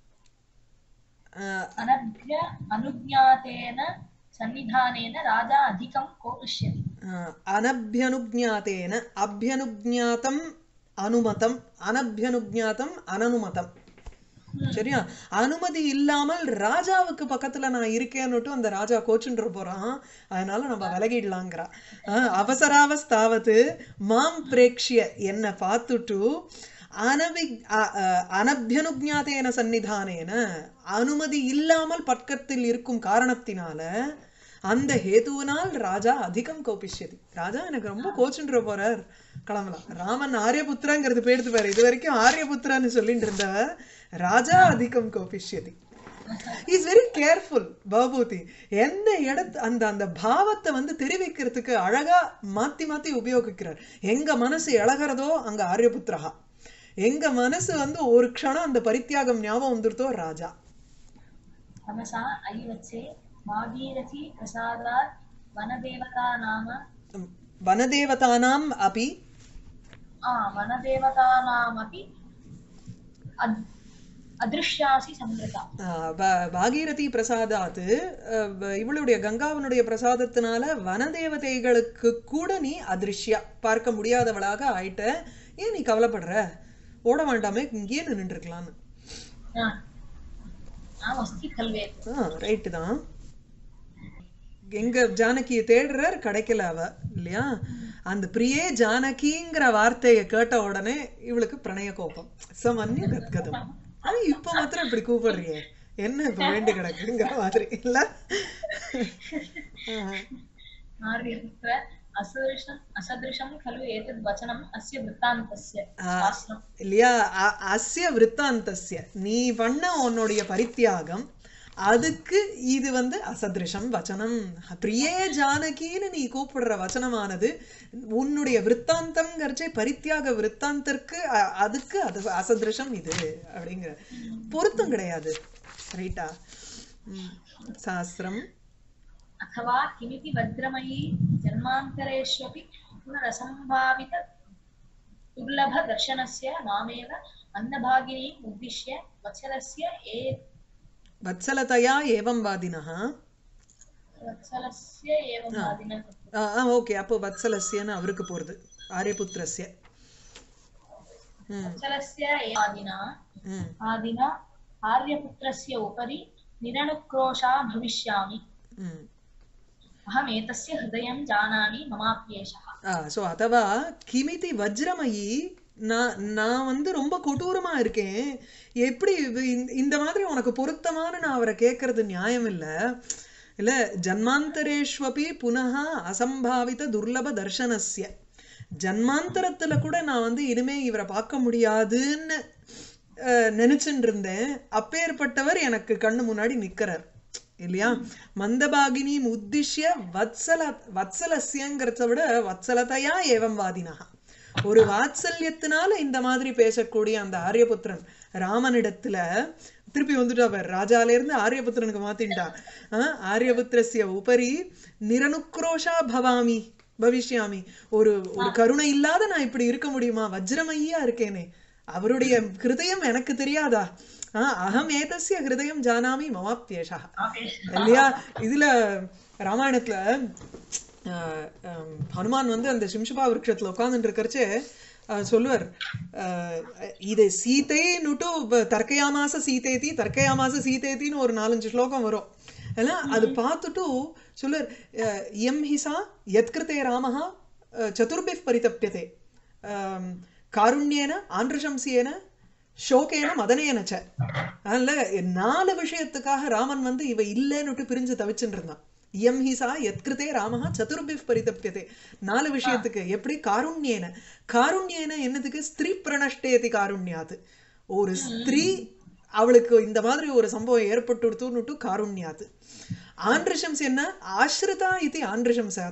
ஆஹ், अनभ्य अनुज्ञातेन सन्निधानेन राजा अधिकं कोपिष्यति ஆஹ், அனபியனுஜாத்தேன அபியனுஜாத்தம் அனுமதம் அனபியனுஜாத்தம் அனனுமதம் சரியா அனுமதி இல்லாமல் ராஜாவுக்கு பக்கத்துல நான் இருக்கேன்னுட்டு அந்த ராஜா கோச்சுன்ற போறான் அதனால நம்ம விலகிடலாங்கிறா ஆஹ், அவசராவஸ்தாவது மாம் பிரேக்ஷிய என்ன பார்த்துட்டு அனவி அ- அ- அனபியனுஜாத்தேன சன்னிதானேன அனுமதி இல்லாமல் பக்கத்தில் இருக்கும் காரணத்தினால அந்த ஹேதுவினால் ராஜா அதிகம் கோபிஷ்யதி ராஜா எனக்கு ரொம்ப கோச்சுன்ற போறார் கிளம்பலாம் ராமன் ஆரியபுத்திரங்கிறது பேடுத்து பாரு இது வரைக்கும் ஆரியபுத்திரான்னு சொல்லிட்டு இருந்தவர் ராஜா அதிகம் கோபிஷ்யதி இஸ் வெரி கேர்ஃபுல் பவபூதி எந்த இடத்து அந்த அந்த பாவத்தை வந்து தெரிவிக்கிறதுக்கு அழகா மாத்தி மாத்தி உபயோகிக்கிறார் எங்க மனசு இழகிறதோ அங்க ஆரியபுத்திரஹா எங்க மனசு வந்து ஒரு க்ஷணம் அந்த பரித்தியாகம் ஞாபகம் வந்துருத்தோ ராஜா तमसा अयि वत्से भागीरथी प्रसादात् वनदेवता नाम வனதேவதானாம் அபி आ वनदेवतानामपि अद् अदृश्यासि संवृता ஆஹ் ப- பாகீரதி பிரசாதாத் அஹ் வ- இவளுடைய கங்காவனுடைய பிரசாதத்தினால வனதேவதைகளுக்கு கூட நீ அதிருஷ்யா பார்க்க முடியாதவளாக ஆயிட்ட ஏன் நீ கவலைப்படுற ஓட வேண்டாமே இங்கேயே நின்றுட்டு இருக்கலாம்னு आ, नामस्ति खल्वेत् ஆ ரைட்டு தான் எங்க ஜானகியை தேடுறார் கிடைக்கல அவ இல்லையா அந்த பிரியே ஜானகிங்கிற வார்த்தையை கேட்ட உடனே இவளுக்கு பிரணய கோபம் சமன்ய கத்கதம் ஆனா இப்ப மாத்திரம் இப்படி கூப்பிடுறியே என்ன இப்ப வேண்டி கிடக்குங்கிற மாதிரி இல்ல ஆஹ். आर्यपुत्र असदृशम् असदृशं खलु एतद् वचनम् अस्य वृत्तान्तस्य ஆ, शास्त्रम् இல்லையா அ- அஸ்ய விருத்தாந்தஸ்ய நீ பண்ண உன்னுடைய பரித்தியாகம் அதுக்கு இது வந்து அசதிருஷம் வச்சனம் பிரியே ஜானகின்னு நீ கூப்பிடுற வச்சனமானது உன்னுடைய விற்த்தாந்தம்ங்கிறச்சே பரித்தியாக விற்த்தாந்திற்கு அ- அதுக்கு அது அசதிருஷம் இது அப்படிங்கிற பொருத்தம் கிடையாது ரைட்டா ம். சாஸ்திரம் अथवा किमिति वज्रमयी जन्मान्तरेष्वपि पुनरसम्भावित दुर्लभदर्शनस्य मामेव अन्नभागिनीम् उद्दिश्य वत्सलस्य ए வத்சலதையா ஏவம் வாதினः वत्सलस्य एवं वादिनः ஆ ஓகே அப்போ வத்சலஸ்யன்னு அவருக்கு போறது ஆரியபுத்திரஸ்ய ம் वत्सलस्य एव वादिना ம் आदिना आर्यपुत्रस्य उपरि निरनुक्रोशा भविष्यामि ம் अहमेतस्य हृदयं जानामि ममाप्येषः ஆ ஸோ அதவா கிமிதி வஜ்ரமயி நான் நான் வந்து ரொம்ப கொடூரமா இருக்கேன் எப்படி இது இந்த- இந்த மாதிரி உனக்கு பொருத்தமான நான் அவரை கேட்கறது நியாயம் இல்ல இல்ல ஜன்மாந்தரேஷ்வபி புனः அசம்பாவித துர்லப தர்ஷனஸ்ய ஜன்மாந்தரத்துல கூட நான் வந்து இனிமே இவரை பார்க்க முடியாதுன்னு அஹ், நினைச்சுட்டு இருந்தேன் அப்பேற்பட்டவர் எனக்கு கண்ணு முன்னாடி நிக்கிறார் இல்லையா மந்தபாகினி உத்திஷ்ய வத்சல வத்சலஸ்யங்கிறத விட வத்சலதையா ஏவம் வாதினா ஒரு வாத்சல்யத்தினால இந்த மாதிரி பேசக்கூடிய அந்த ஆரியபுத்திரன் ராமனிடத்துல திருப்பி வந்துட்டா பாரு ராஜால இருந்து ஆரியபுத்திரனுக்கு மாத்தின்டா ஆஹ், ஆரியபுத்திரஸ்ய உபரி நிரனுக்ரோஷா பவாமி பவிஷ்யாமி ஒரு ஒரு கருணை இல்லாத நான் இப்படி இருக்க முடியுமா வஜ்ரமையா இருக்கேனே அவருடைய ஹிருதயம் எனக்கு தெரியாதா ஆஹ் அகம் ஏதஸ்ய ஹிருதயம் ஜானாமி மமாப்யேஷா இல்லையா இதுல ராமாயணத்துல ஆஹ், ஆம், ஹனுமான் வந்து அந்த சிம்சுபா விருட்சத்துல உட்கார்ந்துட்டு இருக்கறச்சே ஆஹ், சொல்லுவார் ஆஹ், இது சீதைன்னுட்டு இப்ப தர்க்கயாமாச சீதேதி தர்க்கயாமாச சீதேதின்னு ஒரு நாலஞ்சு ஸ்லோகம் வரும் ஏன்னா அது பார்த்துட்டு சொல்லுவார் அஹ், இயம் ஹிசா யத்கிருதே ராமஹா அஹ், சதுர்பிஃப் பரிதப்பியதே ஆம், காருண்யேன ஆந்திரசம்சியேன ஷோகேன மதனேன ச அதனால நாலு விஷயத்துக்காக ராமன் வந்து இவ இல்லைன்னுட்டு பிரிஞ்சு தவிச்சுட்டு இருந்தான் இயம் ஹிசா யத்கிருதே ராமஹா சதுர்பிஃப் பரிதப்பியதே நாலு விஷயத்துக்கு எப்படி காருண்யேன காருண்யேன என்னதுக்கு ஸ்திரீ பிரணஷ்டேதி காருண்யாது ஒரு ஸ்திரீ அவளுக்கு இந்த மாதிரி ஒரு சம்பவம் ஏற்பட்டுடுத்துன்னுட்டு காருண்யாது ஆண்ட்ரிஷம்ஸ் என்ன ஆஸ்ரிதா இது ஆண்ட்ரிஷம்சாது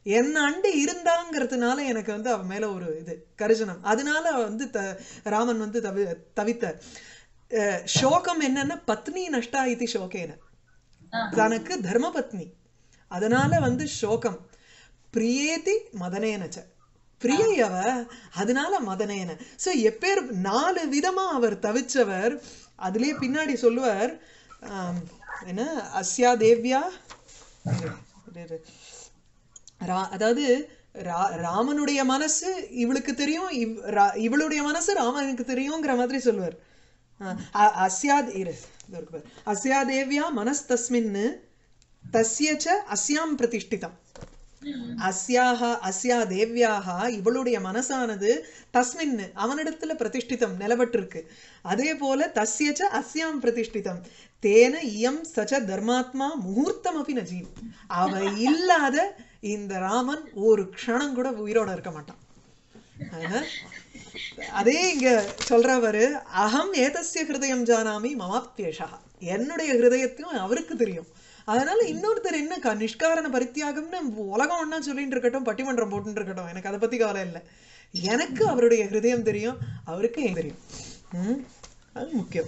என்ன அண்டி இருந்தாங்கிறதுனால எனக்கு வந்து அவன் மேல ஒரு இது கரிசனம் அதனால வந்து த ராமன் வந்து தவி தவித்தார் அஹ், சோகம் என்னன்னா பத்னி நஷ்டா இது சோகேன தனக்கு தர்மபத்னி அதனால வந்து சோகம் பிரியேதி மதனேனச்ச பிரியையவ அதனால மதனேன சோ எப்பேர் நாலு விதமா அவர் தவிச்சவர் அதுலயே பின்னாடி சொல்லுவார் ஆம், என்ன அஸ்யா தேவ்யா இரு, இரு, இரு. ரா- அதாவது ரா- ராமனுடைய மனசு இவளுக்கு தெரியும் இவ்- ரா- இவளுடைய மனசு ராமனுக்கு தெரியுங்கிற மாதிரி சொல்லுவார் அஹ், அ- அஸ்யா இரு, இதோ இருக்கு பாரு. அஸ்யா தேவ்யா மனஸ்தஸ்மின் தஸ்ய ச அஸ்யாம் பிரதிஷ்டிதம் அஸ்யாக அஸ்யா தேவ்யாக இவளுடைய மனசானது தஸ்மின் அவனிடத்துல பிரதிஷ்டிதம் நிலவற்றிருக்கு அதே போல தஸ்ய ச அஸ்யாம் பிரதிஷ்டிதம் தேன இயம் சச்ச தர்மாத்மா முகூர்த்தம் அப்படி நஜீவ் அவ இல்லாத இந்த ராமன் ஒரு க்ஷணம் கூட உயிரோட இருக்க மாட்டான் ஆஹ். அதே இங்க சொல்றவரு அகம் ஏதஸ்ய ஹிருதயம் ஜானாமி மமாப்யேஷா என்னுடைய ஹிருதயத்தையும் அவருக்கு தெரியும் அதனால இன்னொருத்தர் என்ன க- நிஷ்காரண பரித்தியாகம்னு உலகம் ஒண்ணா சொல்லிட்டு இருக்கட்டும் பட்டிமன்றம் போட்டுட்டு இருக்கட்டும் எனக்கு அதை பத்தி கவலை இல்லை எனக்கு அவருடைய ஹிருதயம் தெரியும் அவருக்கு என் தெரியும் ம் அது முக்கியம்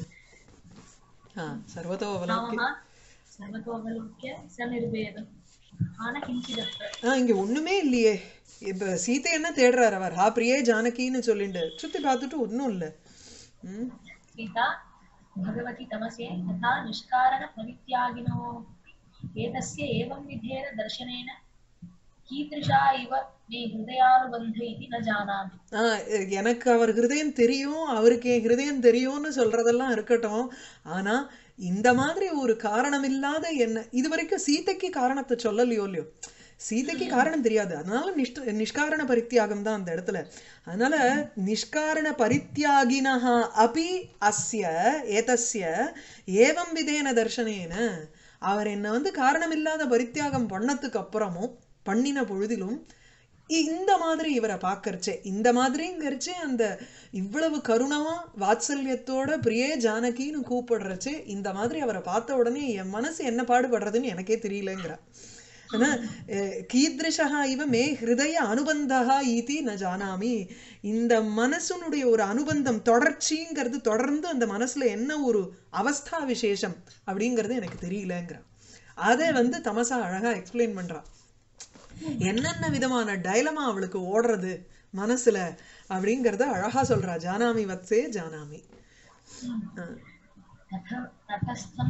ஆ சர்வதோ அவலோக்கிய ராமः सर्वतोऽवलोक्य स निर्वेदम् ஆன கிஞ்சிதத்ர ஆ இங்க ஒண்ணுமே இல்லையே இப்ப சீதை என்ன தேடுறாரு அவர் ஹா பிரியே ஜானகின்னு சொல்லிட்டு சுத்தி பார்த்துட்டு ஒண்ணும் இல்ல ம் सीता भगवति तमसे तथा निष्कारणपरित्यागिनो एतस्य एवं विधेन दर्शनेन कीदृशा इव मे हृदयानुबन्ध इति न जानामि ஆ, எனக்கு அவர் ஹிருதயம் தெரியும் அவருக்கு என் ஹிருதயம் தெரியும்னு சொல்றதெல்லாம் இருக்கட்டும் ஆனா இந்த மாதிரி ஒரு காரணம் இல்லாத என்ன இது வரைக்கும் சீதைக்கு காரணத்தை சொல்லலையோ இல்லையோ சீதைக்கு காரணம் தெரியாது அதனால நிஷ்ட நிஷ்காரண பரித்தியாகம் தான் அந்த இடத்துல அதனால நிஷ்காரண பரித்தியாகினஹ அபி அஸ்ய ஏதஸ்ய ஏவம் விதேன தர்ஷனேன அவர் என்ன வந்து காரணம் இல்லாத பரித்தியாகம் பண்ணதுக்கு அப்புறமும் பண்ணின பொழுதிலும் இ- இந்த மாதிரி இவரை பார்க்கறச்சே இந்த மாதிரிங்கிறச்சே அந்த இவ்வளவு கருணமா வாத்சல்யத்தோட பிரியே ஜானகின்னு கூப்பிடுறச்சே இந்த மாதிரி அவரை பார்த்த உடனே என் மனசு என்ன பாடுபடுறதுன்னு எனக்கே தெரியலங்கிறா ஆனா அஹ், கீத்ருஷா இவ மே ஹிருதய அனுபந்தா ஈதி ந ஜானாமி இந்த மனசுனுடைய ஒரு அனுபந்தம் தொடர்ச்சிங்கிறது தொடர்ந்து அந்த மனசுல என்ன ஒரு அவஸ்தா விசேஷம் அப்படிங்கிறது எனக்கு தெரியலங்கிறா அதை வந்து தமசா அழகா எக்ஸ்பிளைன் பண்றா என்னென்ன விதமான டைலமா அவளுக்கு ஓடுறது மனசுல அப்படிங்கறத அழகா சொல்றா ஜானாமி வத்சே ஜானாமி அஹ் तथ तटस्थं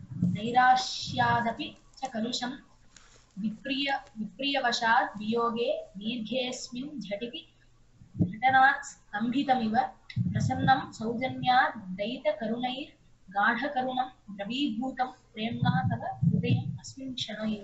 नैराश्यादपि च कलुषं विप्रिय विप्रियवशात् वियोगे दीर्घेऽस्मिन् झटिति घटनात् स्तम्भितमिव प्रसन्नं सौजन्यात् दयितकरुणैर्गाढकरुणं द्रवीभूतं प्रेम्णा तव हृदयम् अस्मिन् क्षण इव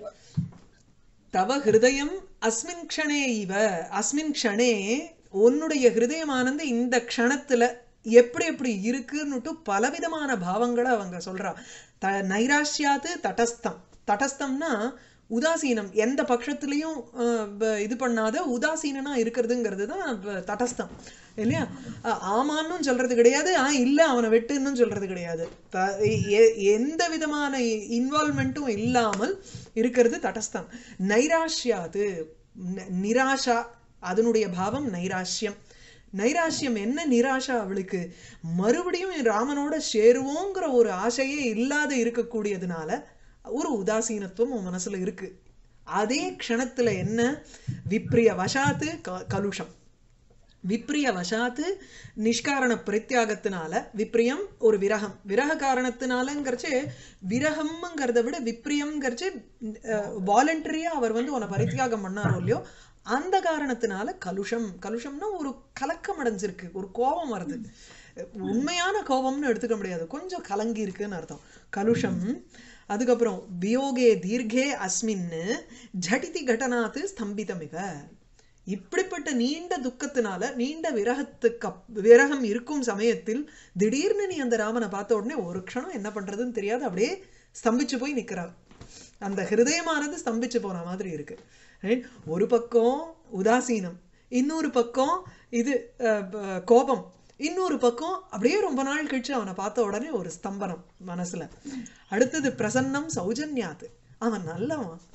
தவ ஹிருதயம் அஸ்மின் க்ஷணே இவ அஸ்மின் க்ஷணே உன்னுடைய ஹிருதயமானது இந்த க்ஷணத்துல எப்படி எப்படி இருக்குன்னுட்டு பலவிதமான பாவங்களை அவங்க சொல்றா த நைராஷ்யாத்து தடஸ்தம் தடஸ்தம்னா உதாசீனம் எந்த பட்சத்துலயும் அஹ், ப- இது பண்ணாத உதாசீனனா இருக்கிறதுங்கிறது தான் ப- தடஸ்தம் இல்லையா அஹ், ஆமான்னும் சொல்றது கிடையாது ஆ இல்ல அவனை வெட்டுன்னு சொல்றது கிடையாது த- எ- எந்த விதமான இன்வால்மெண்ட்டும் இல்லாமல் இருக்கிறது தடஸ்தம் நைராஷ்யாது ந- நிராஷா அதனுடைய பாவம் நைராஷ்யம் நைராஷ்யம் என்ன நிராஷா அவளுக்கு மறுபடியும் ராமனோட சேருவோங்கிற ஒரு ஆசையே இல்லாத இருக்கக்கூடியதுனால ஒரு உதாசீனத்துவம் உன் மனசுல இருக்கு அதே க்ஷணத்துல என்ன விப்ரிய வசாத்து க- கலுஷம் விப்ரிய வசாத்து நிஷ்காரண பிரத்யாகத்தினால விப்ரியம் ஒரு விரகம் விரக காரணத்தினாலங்கிறச்சு விரகம்ங்கிறத விட விப்ரியம்ங்கிறச்சு வாலண்டரியா அவர் வந்து உன்னை பரித்தியாகம் பண்ணாரோ இல்லையோ அந்த காரணத்தினால கலுஷம் கலுஷம்னா ஒரு கலக்கம் அடைஞ்சிருக்கு ஒரு கோபம் வருது உண்மையான கோபம்னு எடுத்துக்க முடியாது கொஞ்சம் கலங்கி இருக்குன்னு அர்த்தம் கலுஷம் அதுக்கப்புறம் வியோகே தீர்கே அஸ்மின்னு ஜடிதி கடனாத்து ஸ்தம்பிதமிவ இப்படிப்பட்ட நீண்ட துக்கத்தினால நீண்ட விரகத்துக்கு அப்- விரகம் இருக்கும் சமயத்தில் திடீர்னு நீ அந்த ராமனை பார்த்த உடனே ஒரு க்ஷணம் என்ன பண்றதுன்னு தெரியாது அப்படியே ஸ்தம்பிச்சு போய் நிக்கிறா அந்த ஹிருதயமானது ஸ்தம்பிச்சு போன மாதிரி இருக்கு Right? ஒரு பக்கம் உதாசீனம் இன்னொரு பக்கம் இது அஹ், ப- கோபம் இன்னொரு பக்கம் அப்படியே ரொம்ப நாள் கழிச்சு அவனை பார்த்த உடனே ஒரு ஸ்தம்பனம் மனசுல அடுத்தது பிரசன்னம் சௌஜன்யாத்து அவன் நல்லவன்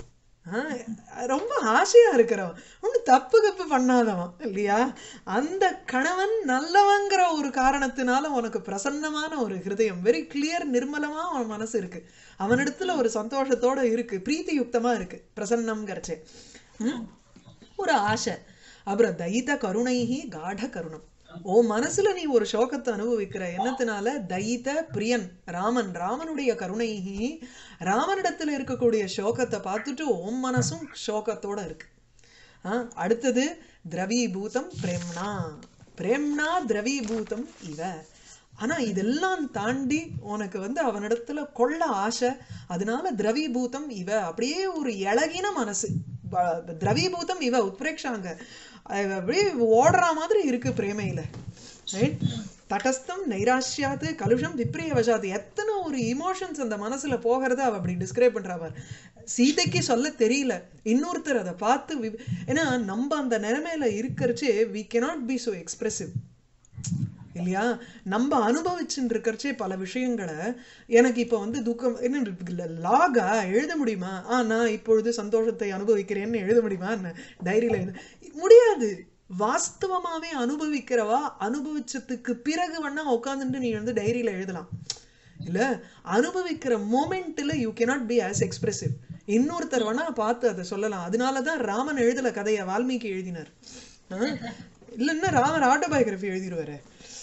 ஆஹ் ரொம்ப ஆசையா இருக்கிறவன் ஒன்றும் தப்பு கப்பு பண்ணாதவன் இல்லையா அந்த கணவன் நல்லவங்கிற ஒரு காரணத்தினால உனக்கு பிரசன்னமான ஒரு ஹிருதயம் வெரி கிளியர் நிர்மலமா அவன் மனசு இருக்கு அவனிடத்துல ஒரு சந்தோஷத்தோட இருக்கு பிரீத்தி யுக்தமா இருக்கு பிரசன்னம்ங்கிறச்சே ம்? ஒரு ஆசை அப்புறம் தைத கருணைஹி காட கருணம் ஓ மனசுல நீ ஒரு சோகத்தை அனுபவிக்கிற என்னத்தினால தைத பிரியன் ராமன் ராமனுடைய கருணைஹி ராமனிடத்துல இருக்கக்கூடிய சோகத்தை பார்த்துட்டு ஓம் மனசும் சோகத்தோட இருக்கு ஆ, அடுத்தது திரவீபூதம் பிரேம்னா பிரேம்னா திரவீபூதம் இவ ஆனா இதெல்லாம் தாண்டி உனக்கு வந்து அவனிடத்துல கொள்ள ஆசை அதனால திரவீபூதம் இவ அப்படியே ஒரு இழகின மனசு ப- திரவீபூதம் இவ உத்பிரேக்ஷாங்க அது அப்படியே ஓடுற மாதிரி இருக்கு பிரேமையில ரைட் தடஸ்தம் நைராஷ்யாத்து கலுஷம் விப்ரியவசாத்து எத்தனை ஒரு இமோஷன்ஸ் அந்த மனசுல போகிறத அவ அப்படி டிஸ்கிரைப் பண்றா பார் சீதைக்கு சொல்ல தெரியல இன்னொருத்தர் அதை பார்த்து வி- ஏன்னா நம்ம அந்த நிலைமையில இருக்கிறச்சே we cannot be so expressive இல்லையா நம்ம அனுபவிச்சுட்டு இருக்கிறச்சே பல விஷயங்களை எனக்கு இப்போ வந்து துக்கம் என்ன லாகா எழுத முடியுமா ஆ நான் இப்பொழுது சந்தோஷத்தை அனுபவிக்கிறேன்னு எழுத முடியுமா என்ன டைரியில எழுத முடியாது வாஸ்தவமாவே அனுபவிக்கிறவா அனுபவிச்சதுக்கு பிறகு வேணா உட்காந்துட்டு நீ வந்து டைரியில எழுதலாம் இல்ல அனுபவிக்கிற மோமெண்ட்ல you cannot be as expressive இன்னொருத்தர் வேணா பார்த்து அதை சொல்லலாம் அதனாலதான் ராமன் எழுதல கதையை வால்மீகி எழுதினார் ஆ? இல்லைன்னா ராமன் ஆட்டோபயோகிராஃபி எழுதிடுவாரு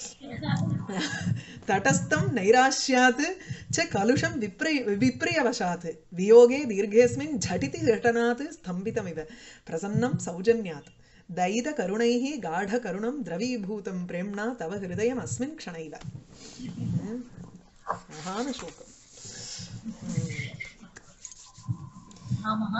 தடஸ்தம் நைராஷ்யாத் ச கலுஷம் விப்ரய விப்ரியவசாத் வியோகே தீர்கேஸ்மின் झटिति घटनात् ஸ்தம்பிதமிவ பிரசன்னம் சௌஜன்யாத் தைத கருணைः காಢ கருணம் திரவீபூதம் பிரேம்ணா தவ ஹிருதயம் அஸ்மின் க்ஷணைவ ம். மகான சோகம் रामः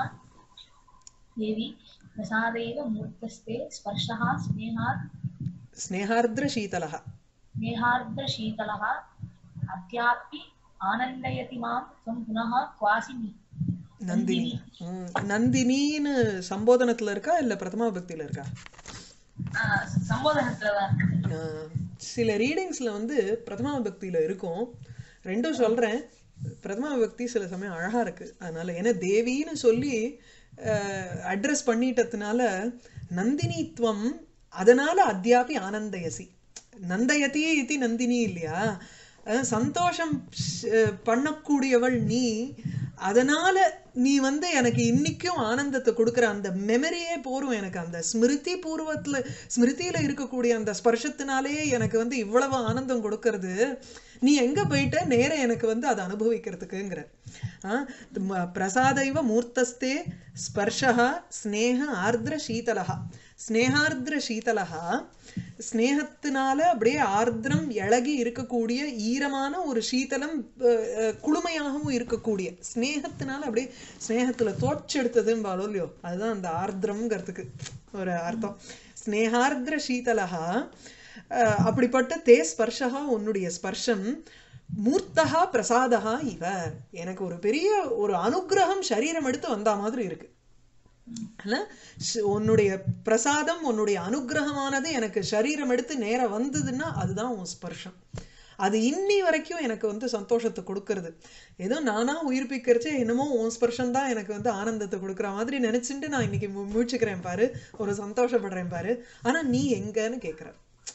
देवी प्रसादेव मूर्तस्ते स्पर्शः स्नेहात् ஸ்னேகார்द्र சீதலः स्नेहार्द्रशीतलः अद्यापि आनन्दयति मां त्वं पुनः क्वासि नि- நந்தினி ம். நந்தினின்னு சம்போதனத்துல இருக்கா இல்ல பிரதமா பக்தியில இருக்கா ஆ, சம்போதனத்துல தான் இருக்கு. ஆஹ் சில ரீடிங்ஸ்ல வந்து பிரதமா பக்தியில இருக்கும் ரெண்டும் சொல்றேன் பிரதமா பக்தி சில சமயம் அழகா இருக்கு அதனால ஏன்னா தேவின்னு சொல்லி அட்ரஸ் பண்ணிட்டதுனால நந்தினித்வம் அதனால அத்தியாபி ஆனந்தயசி நந்தயதி இது நந்தினி இல்லையா அஹ் சந்தோஷம் ஷ்- பண்ணக்கூடியவள் நீ அதனால நீ வந்து எனக்கு இன்னைக்கும் ஆனந்தத்தை கொடுக்குற அந்த மெமரியே போரும் எனக்கு அந்த ஸ்மிருதி பூர்வத்துல ஸ்மிருதியில இருக்கக்கூடிய அந்த ஸ்பர்ஷத்தினாலேயே எனக்கு வந்து இவ்வளவு ஆனந்தம் கொடுக்கறது நீ எங்க போயிட்ட நேர எனக்கு வந்து அதை அனுபவிக்கிறதுக்குங்கிற ஆ, ம- பிரசாதைவ மூர்த்தஸ்தே ஸ்பர்ஷா ஸ்னேக ஆர்திர சீதலஹா ஸ்னேகார்திர சீதலஹா ஸ்னேகத்தினால அப்படியே ஆர்திரம் இழகி இருக்கக்கூடிய ஈரமான ஒரு சீதலம் அஹ், அஹ், குளுமையாகவும் இருக்கக்கூடிய ஸ்னேகத்தினால அப்படியே ஸ்னேகத்துல தோற்றெடுத்ததுன்னு இல்லையோ அதுதான் அந்த ஆர்திரம்ங்கிறதுக்கு ஒரு அர்த்தம் ஸ்னேகார்திர சீதலஹா அஹ், அப்படிப்பட்ட தே ஸ்பர்ஷா உன்னுடைய ஸ்பர்ஷம் மூர்த்தகா பிரசாதகா இவ எனக்கு ஒரு பெரிய ஒரு அனுக்கிரகம் சரீரம் எடுத்து வந்தா மாதிரி இருக்கு அல்ல? ஷ்- உன்னுடைய பிரசாதம் உன்னுடைய அனுக்கிரகமானது எனக்கு சரீரம் எடுத்து நேரா வந்ததுன்னா அதுதான் உன் ஸ்பர்ஷம் அது இன்னி வரைக்கும் எனக்கு வந்து சந்தோஷத்தை கொடுக்கறது ஏதோ நானா உயிர்ப்பிக்கிறச்சே என்னமோ உன் ஸ்பர்ஷம் தான் எனக்கு வந்து ஆனந்தத்தை கொடுக்குற மாதிரி நினைச்சுட்டு நான் இன்னைக்கு மு- முழிச்சுக்கிறேன் பாரு ஒரு சந்தோஷப்படுறேன் பாரு ஆனா நீ எங்கன்னு கேக்குற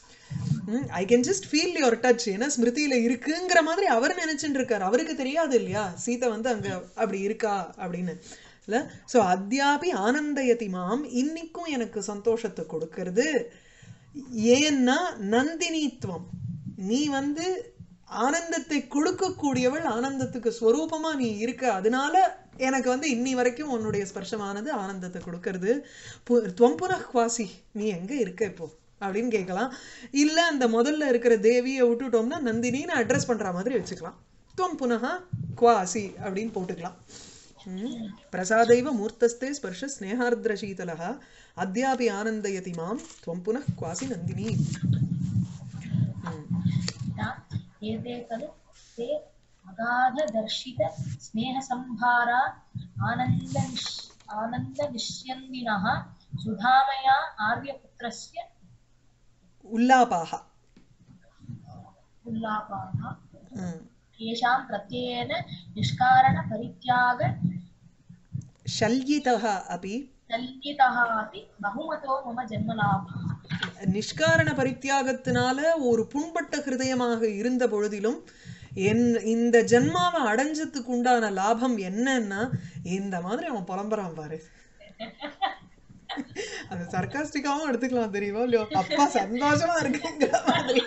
I can just feel your touch ஏன்னா ஸ்மிருதியில இருக்குங்கிற மாதிரி அவர் நினைச்சுட்டு இருக்காரு அவருக்கு தெரியாது இல்லையா சீதை வந்து அங்க அப்படி இருக்கா அப்படின்னு இல்ல சோ அத்தியாபி ஆனந்தயதி மாம் இன்னைக்கும் எனக்கு சந்தோஷத்தை கொடுக்கறது ஏன்னா நந்தினித்துவம் நீ வந்து ஆனந்தத்தை கொடுக்கக்கூடியவள் ஆனந்தத்துக்கு ஸ்வரூபமா நீ இருக்க அதனால எனக்கு வந்து இன்னி வரைக்கும் உன்னுடைய ஸ்பர்ஷமானது ஆனந்தத்தை கொடுக்கறது பு- துவம் புனഃவாசி நீ எங்க இருக்க இப்போ அப்படின்னு கேட்கலாம் இல்ல அந்த முதல்ல இருக்கிற தேவியை விட்டுட்டோம்னா நந்தினின்னு அட்ரஸ் பண்ற மாதிரி வச்சுக்கலாம் துவம் புனः குவாசி அப்படின்னு போட்டுக்கலாம் ம். பிரசாதைவ மூர்த்தஸ்தே ஸ்பர்ஷ ஸ்னேகார்திர சீதலः அத்யாபி ஆனந்தயதி மாம் துவம் புனः குவாசி நந்தினி ம். या एते खलु ते अगाधदर्शित स्नेहसम्भारा आनन्दनिश् आनन्दनिष्यन्दिनः सुधामया आर्यपुत्रस्य உல்லாபாக उल्लापाः ம். येषां प्रत्ययेन निष्कारणपरित्याग ஷல்யிதः अपि चल्यितः अपि बहुमतो मम जन्मलाभः நிஷ்காரண பரித்தியாகத்தினால ஒரு புண்பட்ட ஹிருதயமாக இருந்த பொழுதிலும் என் இந்த ஜென்மாவை அடைஞ்சதுக்கு உண்டான லாபம் என்னன்னா இந்த மாதிரி அவன் புலம்புறான் பாரு அது சர்க்காஸ்டிக்காவும் எடுத்துக்கலாம் தெரியுமா இல்லையோ அப்பா சந்தோஷமா இருக்குங்கிற மாதிரி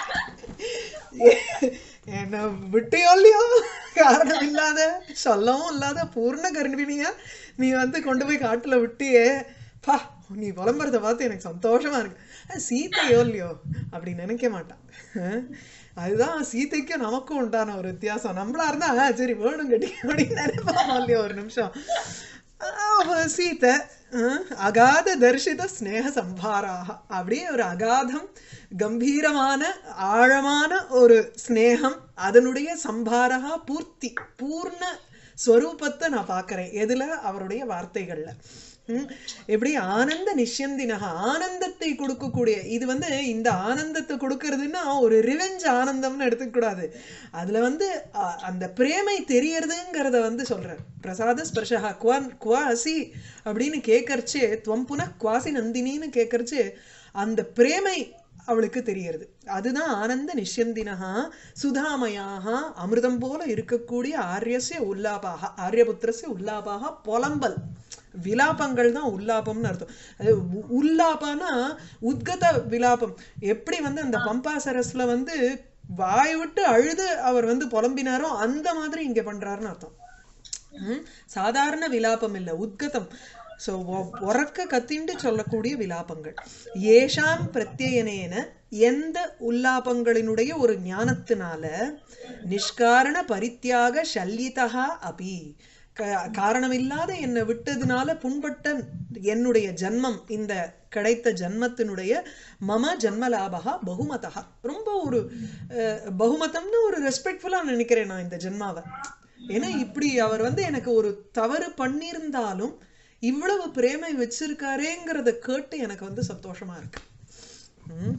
என்ன விட்டியோ இல்லையோ காரணம் இல்லாத சொல்லவும் இல்லாத பூர்ண கர்ப்பிணியா நீ வந்து கொண்டு போய் காட்டுல விட்டியே பா நீ புலம்புறத பார்த்து எனக்கு சந்தோஷமா இருக்கு அஹ் சீதையோ இல்லையோ அப்படி நினைக்க மாட்டான் அஹ் அதுதான் சீதைக்கும் நமக்கும் உண்டான ஒரு வித்தியாசம் நம்மளா இருந்தா "ஆ, சரி வேணும் கட்டி அப்படின்னு நினைப்போம் இல்லையோ ஒரு நிமிஷம் ஆஹ் சீதை அஹ், அகாத தர்ஷித ஸ்நேக சம்பாராக அப்படியே ஒரு அகாதம் கம்பீரமான ஆழமான ஒரு ஸ்நேகம் அதனுடைய சம்பாரகா பூர்த்தி பூர்ண ஸ்வரூபத்தை நான் பார்க்கறேன் எதுல அவருடைய வார்த்தைகள்ல ம், எப்படி ஆனந்த நிஷ்யந்தினக ஆனந்தத்தை கொடுக்கக்கூடிய இது வந்து இந்த ஆனந்தத்தை கொடுக்கறதுன்னா ஒரு ரிவெஞ்ச் ஆனந்தம்னு எடுத்துக்கூடாது அதுல வந்து அ- அந்த பிரேமை தெரியறதுங்கிறத வந்து சொல்றேன் பிரசாத ஸ்பர்ஷா குவா குவா அசி அப்படின்னு கேட்கறச்சே துவம் புன குவாசி நந்தினின்னு கேட்கறச்சே அந்த பிரேமை அவளுக்கு தெரியறது அதுதான் ஆனந்த நிஷ்யந்தினஹா சுதாமயாக அமிர்தம் போல இருக்கக்கூடிய ஆரியஸ்ய உல்லாபாக ஆரியபுத்திரஸ்ய உல்லாபாக புலம்பல் விலாபங்கள் தான் உல்லாபம்னு அர்த்தம் அது உ- உல்லாபம்னா உத்கத விலாபம் எப்படி வந்து அந்த பம்பா சரஸ்ல வந்து வாய் விட்டு அழுது அவர் வந்து புலம்பினாரோ அந்த மாதிரி இங்க பண்றாருன்னு அர்த்தம் ம், சாதாரண விலாபம் இல்ல உத்கதம் ஸோ உறக்க கத்திண்டு சொல்லக்கூடிய விலாபங்கள் ஏஷாம் பிரத்யயனேன எந்த உல்லாபங்களினுடைய ஒரு ஞானத்தினால நிஷ்காரண பரித்தியாக ஷல்யிதா அபி க- காரணமில்லாத என்னை விட்டதுனால புண்பட்ட என்னுடைய ஜன்மம் இந்த கிடைத்த ஜன்மத்தினுடைய மம ஜன்மலாபகா பகுமதா ரொம்ப ஒரு அஹ், பகுமதம்னு ஒரு ரெஸ்பெக்ட்ஃபுல்லா நினைக்கிறேன் நான் இந்த ஜென்மாவை ஏன்னா இப்படி அவர் வந்து எனக்கு ஒரு தவறு பண்ணியிருந்தாலும் இவ்வளவு பிரேமை வச்சிருக்காரேங்கிறத கேட்டு எனக்கு வந்து சந்தோஷமா இருக்கு ம்.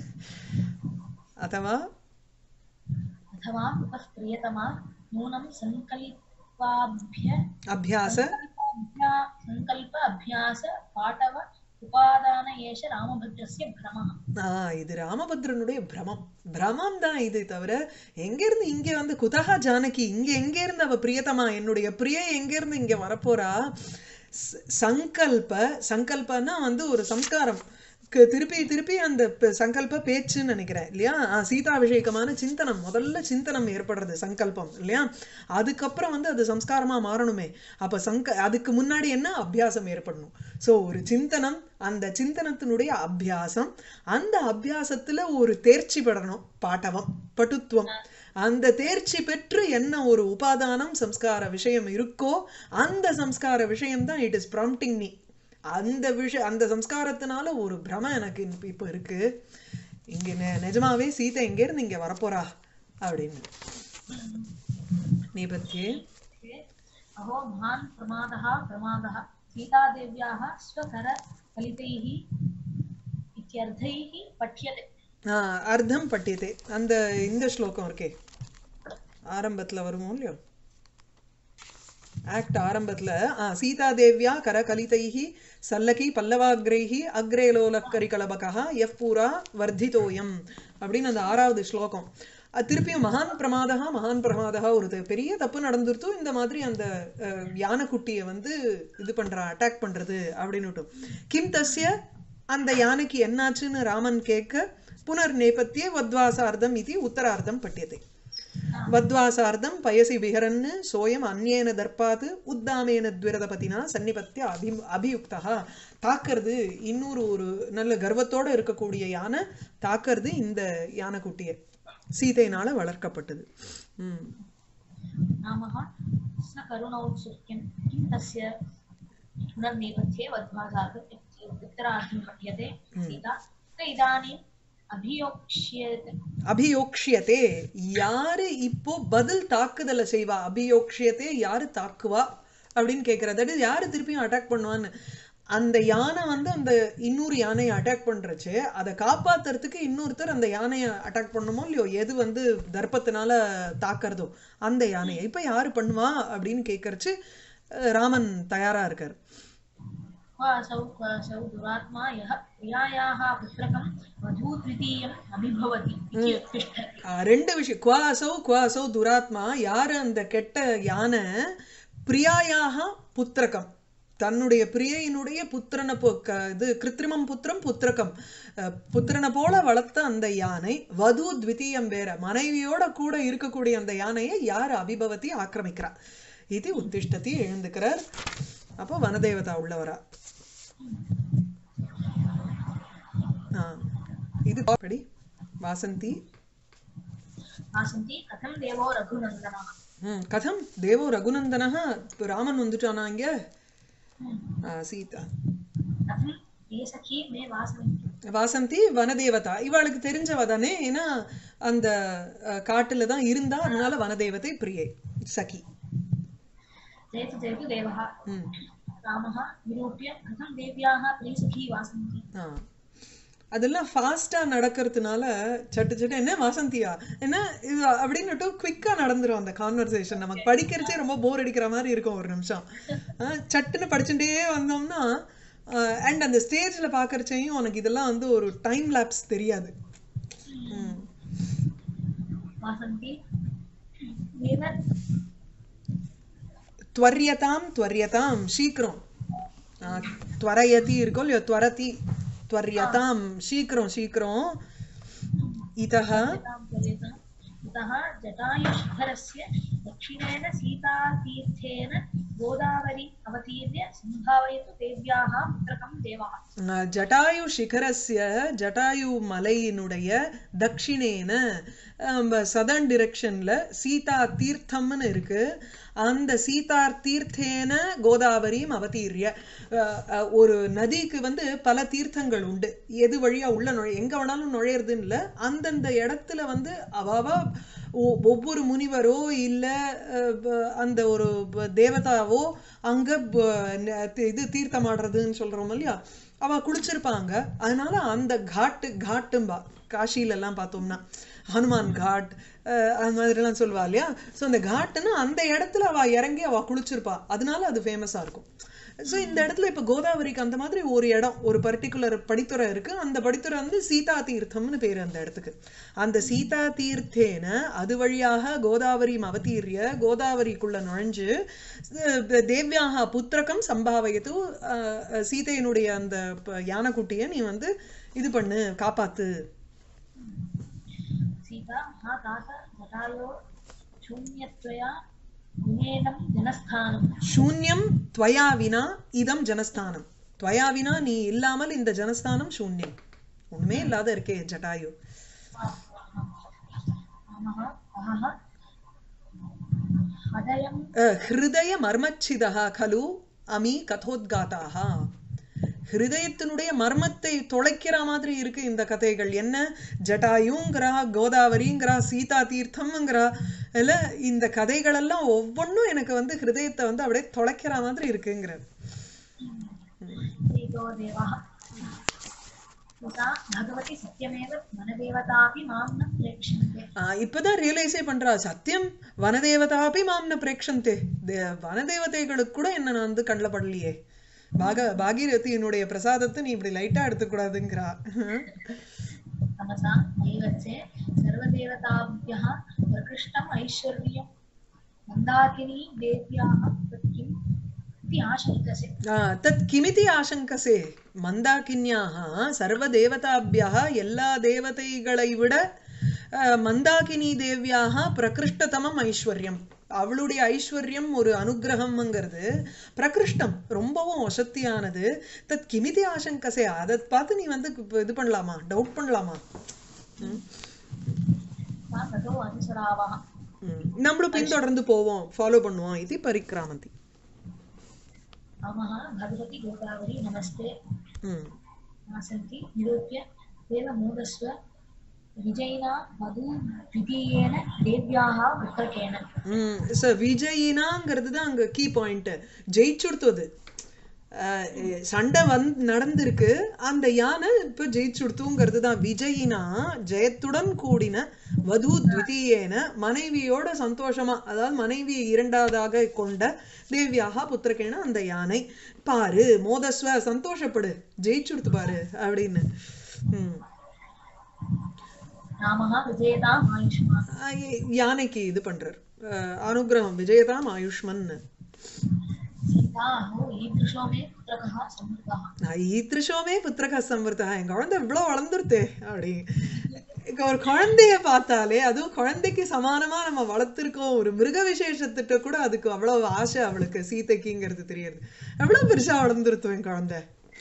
அथवा अथवा उपः प्रियतमा नूनं सङ्कल्पाभ्य அபியாச अभ्या- सङ्कल्प अभ्यास पाटव उपादान एष रामभद्रस्य भ्रमः ஆ இது ராமபத்ரனுடைய பிரமம் பிரமம் தான் இது தவிர எங்க இருந்து இங்க வந்து குதகா ஜானகி இங்க எங்க இருந்து அவ பிரியதமா என்னுடைய பிரிய எங்க இருந்து இங்க வரப்போறா ச- சங்கல்ப சங்கல்பன்னா வந்து ஒரு சம்ஸ்காரம் கு- திருப்பி திருப்பி அந்த ப- சங்கல்ப பேச்சுன்னு நினைக்கிறேன் இல்லையா ஆ, சீதாபிஷேகமான சிந்தனம் முதல்ல சிந்தனம் ஏற்படுறது சங்கல்பம் இல்லையா அதுக்கப்புறம் வந்து அது சம்ஸ்காரமா மாறணுமே அப்ப சங்க அதுக்கு முன்னாடி என்ன அபியாசம் ஏற்படணும் சோ ஒரு சிந்தனம் அந்த சிந்தனத்தினுடைய அபியாசம் அந்த அபியாசத்துல ஒரு தேர்ச்சி பெறணும் பாட்டவம் பட்டுத்துவம் அந்த தேர்ச்சி பெற்று என்ன ஒரு உபாதானம் சம்ஸ்கார விஷயம் இருக்கோ அந்த சம்ஸ்கார விஷயம் தான் இட் இஸ் ப்ராம்ப்டிங் மீ அந்த விஷய அந்த சம்ஸ்காரத்தினால ஒரு பிரம எனக்கு இப்ப- இப்ப இருக்கு இங்க நெ- நிஜமாவே சீதை எங்க இருந்து இங்க வரப்போறா அப்படின்னு நேபத்தியே अहो महान् प्रमादः प्रमादः सीतादेव्याः स्वकरफलितैः इत्यर्थैः पठ्यते ஆஹ் அர்த்தம் பட்டியதே அந்த இந்த ஸ்லோகம் இருக்கே ஆரம்பத்துல வருமோ இல்லையோ ஆக்ட் ஆரம்பத்துல ஆ சீதாதேவ்யா கரகலிதைஹி சல்லகி பல்லவாக்ரைஹி அக்ரே லோலக்கரிகலபகா எஃப் பூரா வர்த்திதோயம் அப்படின்னு அந்த ஆறாவது ஸ்லோகம் அது திருப்பியும் மகான் பிரமாதகா மகான் பிரமாதகா ஒரு த- பெரிய தப்பு நடந்துருத்தோ இந்த மாதிரி அந்த அஹ், யானைக்குட்டியை வந்து இது பண்றா அட்டாக் பண்றது அப்படின்னுட்டும் கிம் தஸ்ய அந்த யானைக்கு என்னாச்சுன்னு ராமன் கேட்க புனர் நேபத்தியே வத்வாசார்த்தம் இது உத்தரார்த்தம் பட்டியதே வத்வாசார்த்தம் பயசி விஹரன்னு சோயம் அந்நேன தர்ப்பாத் உத்தாமேன துவிரதபதினா சன்னிபத்திய அபி அபியுக்தா தாக்குறது இன்னொரு ஒரு நல்ல கர்வத்தோட இருக்கக்கூடிய யானை தாக்குறது இந்த யானைக்குட்டியை சீதையினால வளர்க்கப்பட்டது ம் नामः स करुणौत्सुक्यं किं तस्य पुनर्नेपथ्ये वध्वासार्थम् उत्तरार्थं पठ्यते सीता स इदानीम् अभियोक्ष्यते அபியோக்ஷியதே யாரு இப்போ பதில் தாக்குதலை செய்வா அபியோக்ஷியத்தே யாரு தாக்குவா அப்படின்னு கேக்குறா தட் இஸ் யாரு திருப்பியும் அட்டாக் பண்ணுவான்னு அந்த யானை வந்து அந்த இன்னொரு யானையை அட்டாக் பண்றச்சு அதை காப்பாத்துறதுக்கு இன்னொருத்தர் அந்த யானையை அட்டாக் பண்ணுமோ இல்லையோ எது வந்து தர்ப்பத்தினால தாக்குறதோ அந்த யானையை இப்ப யாரு பண்ணுவா அப்படின்னு கேட்கறச்சு அஹ், ராமன் தயாரா இருக்கார் क्व असौ क्व असौ दुरात्मा यः प्रियायाः पुत्रकं वधूतृतीयम् अभिभवति इति तिष्ठति அஹ், ரெண்டு விஷயம் குவா அசௌ குவா அசௌ துராத்மா யாரு அந்த கெட்ட யானை பிரியாயாக புத்திரகம் தன்னுடைய பிரியையினுடைய புத்திரனை போ க- இது கிருத்திரிமம் புத்திரம் புத்திரகம் அஹ், புத்திரனை போல வளர்த்த அந்த யானை வது த்விதீயம் வேற மனைவியோட கூட இருக்கக்கூடிய அந்த யானையை யார் அபிபவதி ஆக்கிரமிக்கிறா இது உத்திஷ்டத்தி எழுந்துக்கிறார் அப்போ வனதேவதா உள்ளவரா ஆ, இது படி வாசந்தி आसन्ति कथं देवो रघुनन्दनः ம் கதம் தேவோ ரகுநந்தனः இப்ப ராமன் வந்துட்டானா இங்க ஆ, சீதா कथं ये सखी मे वासन्ति வாசந்தி வனதேவதா இவளுக்கு தெரிஞ்சவ தானே ஏன்னா அந்த அஹ், காட்டுல தான் இருந்தா அதனால வனதேவதை பிரியை சகி जयतु जयतु देवः ம் रामः निरूप्य कथं देव्याः प्रियसखी वासन्ति ஆ அதெல்லாம் ஃபாஸ்டா நடக்கிறதுனால சட்டு சட்டு என்ன வாசந்தியா என்ன இது அப்படின்னுட்டு குவிக்கா நடந்துரும் அந்த கான்வர்சேஷன் நமக்கு படிக்கிறச்சே ரொம்ப போர் அடிக்கிற மாதிரி இருக்கும் ஒரு நிமிஷம் ஆ, சட்டுன்னு படிச்சுட்டே வந்தோம்னா அண்ட் அந்த ஸ்டேஜ்ல பார்க்கறச்சையும் உனக்கு இதெல்லாம் வந்து ஒரு டைம் லேப்ஸ் தெரியாது ம். वासन्ति येन துவரியதாம் துவரியதாம் சீக்கிரம் ஆ, துவரயதி இருக்கும் இல்லையோ துவரதி துவரியதாம் சீக்கிரம் சீக்கிரம் இதஹ तां त्वरेत इतः जटायुशिखरस्य दक्षिणेन सीतातीर्थेन गोदावरी अवतीर्य सम्भावयतु देव्याः पुत्रकं देवः அஹ் ஜட்டாயு சிகரஸ்ய ஜட்டாயு மலையினுடைய தக்ஷிணேன சதர்ன் டிரெக்ஷன்ல சீதா தீர்த்தம்னு இருக்கு அந்த சீதா தீர்த்தேன கோதாவரியும் அவதீரிய அஹ், அஹ், ஒரு நதிக்கு வந்து பல தீர்த்தங்கள் உண்டு எது வழியா உள்ள நுழை எங்க வேணாலும் நுழையிறதுன்னு இல்ல அந்தந்த இடத்துல வந்து அவாவா ஒ- ஒவ்வொரு முனிவரோ இல்ல அஹ், ப- அந்த ஒரு ப- தேவதாவோ அங்க ப- ந- தி- இது தீர்த்தமாடுறதுன்னு சொல்றோம் இல்லையா அவ குளிச்சிருப்பாங்க அதனால அந்த காட்டு காட்டும்பா காஷில எல்லாம் பார்த்தோம்னா ஹனுமான் காட் அஹ், அந்த மாதிரிலாம் சொல்லுவா இல்லையா ஸோ அந்த காட்டுன்னா அந்த இடத்துல அவ இறங்கி அவ குளிச்சிருப்பா அதனால அது ஃபேமஸா இருக்கும் ஸோ இந்த இடத்துல இப்போ கோதாவரிக்கு அந்த மாதிரி ஒரு இடம் ஒரு பர்டிகுலர் படித்துறை இருக்கு அந்த படித்துறை வந்து சீதா தீர்த்தம்னு பேர் அந்த இடத்துக்கு அந்த சீதா தீர்த்தேன அது வழியாக கோதாவரி அவதீரிய கோதாவரிக்குள்ள நுழைஞ்சு அஹ், தேவ்யாக புத்திரகம் சம்பாவயத்து அஹ், அஹ், சீதையினுடைய அந்த ப- யானைக்குட்டியை நீ வந்து இது பண்ணு காப்பாத்து सीता हा तात जटायो शून्यत्वया विनेदं जनस्थानं சூன்யம் துவயா வினா இதம் ஜனஸ்தானம் துவயா வினா நீ இல்லாமல் இந்த ஜனஸ்தானம் சூன்யம் ஒண்ணுமே இல்லாத இருக்கே ஜட்டாயு रामः अहः हृदयं அஹ், ஹிருதய மர்மச்சிதா கலு அமி கதோத்காதாக ஹிருதயத்தினுடைய மர்மத்தை தொலைக்கிற மாதிரி இருக்கு இந்த கதைகள் என்ன ஜட்டாயுங்கிறா கோதாவரிங்கிறா சீதா தீர்த்தம்ங்கிறா இல்ல இந்த கதைகள் எல்லாம் ஒவ்வொன்றும் எனக்கு வந்து ஹிருதயத்தை வந்து அப்படியே தொலைக்கிற மாதிரி இருக்குங்கிற प्रीतो देवः सा भगवती सत्यमेव वनदेवतापि मां न प्रेक्ष्यन्ते ஆஹ் இப்பதான் ரியலைஸே பண்றா சத்தியம் வனதேவதாபி மாம்ன பிரேக்ஷந்தே தே- வனதேவதைகளுக்கு கூட என்ன நான் வந்து கண்ணில் படலையே பாக பாகீரதியினுடைய பிரசாதத்தை நீ இப்படி லைட்டா எடுத்துக்கூடாதுங்கிறா तमसा देवत्से सर्वदेवताभ्यः प्रकृष्टम् ऐश्वर्यं मन्दाकिनी देव्याः तत् किम् इति आशङ्कसे ஆஹ் தத் கிமிதி ஆசங்கசே மந்தாகின்யாக சர்வ தேவதாபியாக எல்லா தேவதைகளை விட ஆஹ், மந்தாகினி தேவியாக பிரகிருஷ்டதமம் ஐஸ்வர்யம் அவளுடைய ஐஸ்வர்யம் ஒரு அனுகிரகம்ங்கிறது பிரகிருஷ்டம் ரொம்பவும் வசத்தியானது தத் கிமிதி ஆசங்கசே அதை பார்த்து நீ வந்து இப்ப இது பண்ணலாமா டவுட் பண்ணலாமா ம், सा ततो अनुसरावः ம். நம்மளும் பின்தொடர்ந்து போவோம் ஃபாலோ பண்ணுவோம் இது பரிக்ராமந்தி रामः भगवती गोदावरी नमस्ते ம் आसन्ति निरूप्य देवमूढस्व विजयिना मधु द्वितीयेन देव्याः पुत्रकेन ம் ஸோ விஜயினாங்கிறது தான் அங்கே கீ பாயிண்ட் ஜெயிச்சுடுத்து அது அஹ், அஹ், சண்டை வந் நடந்திருக்கு அந்த யானை இப்ப ஜெயிச்சுடுத்துங்கிறது தான் விஜயினா ஜெயத்துடன் கூடின வது த்விதீயேன மனைவியோட சந்தோஷமா அதாவது மனைவி இரண்டாவதாக கொண்ட தேவியாக புத்திரக்கேன அந்த யானை பாரு மோதஸ்வ சந்தோஷப்படு ஜெயிச்சுடுத்து பாரு அப்படின்னு ம் रामः विजयताम् आयुष्मान् ஆஹ் ய- யானைக்கு இது பண்றார் அஹ், அனுகிரகம் விஜயதாம் ஆயுஷ்மன் सीता अहो ईदृशो मे पुत्रकः संवृतः ஈத்ருஷோமே புத்திரக சம்பிரதா என் குழந்தை இவ்வளவு வளர்ந்துருத்தே அப்படி இங்க ஒரு குழந்தைய பார்த்தாலே அதுவும் குழந்தைக்கு சமானமா நம்ம வளர்த்திருக்கோம் ஒரு மிருக விசேஷத்திட்ட கூட அதுக்கு அவ்வளவு ஆசை அவளுக்கு சீதைக்குங்கிறது தெரியுது எவ்வளவு பெருசா வளர்ந்துருத்தோம் என் குழந்தை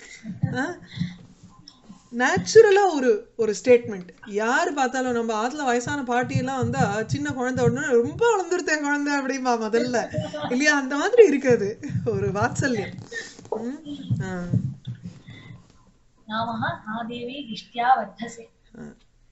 நேச்சுரலா ஒரு ஒரு ஸ்டேட்மெண்ட் யார் பார்த்தாலும் நம்ம ஆத்துல வயசான பாட்டி எல்லாம் வந்தா சின்ன குழந்தை உடனே ரொம்ப வளர்ந்துருத்தேன் குழந்தை அப்படிம்பா முதல்ல இல்லையா அந்த மாதிரி இருக்காது ஒரு வாத்சல்யம் ம்? ஆ. रामः हा देवी दिष्ट्या वर्धसे ஆ.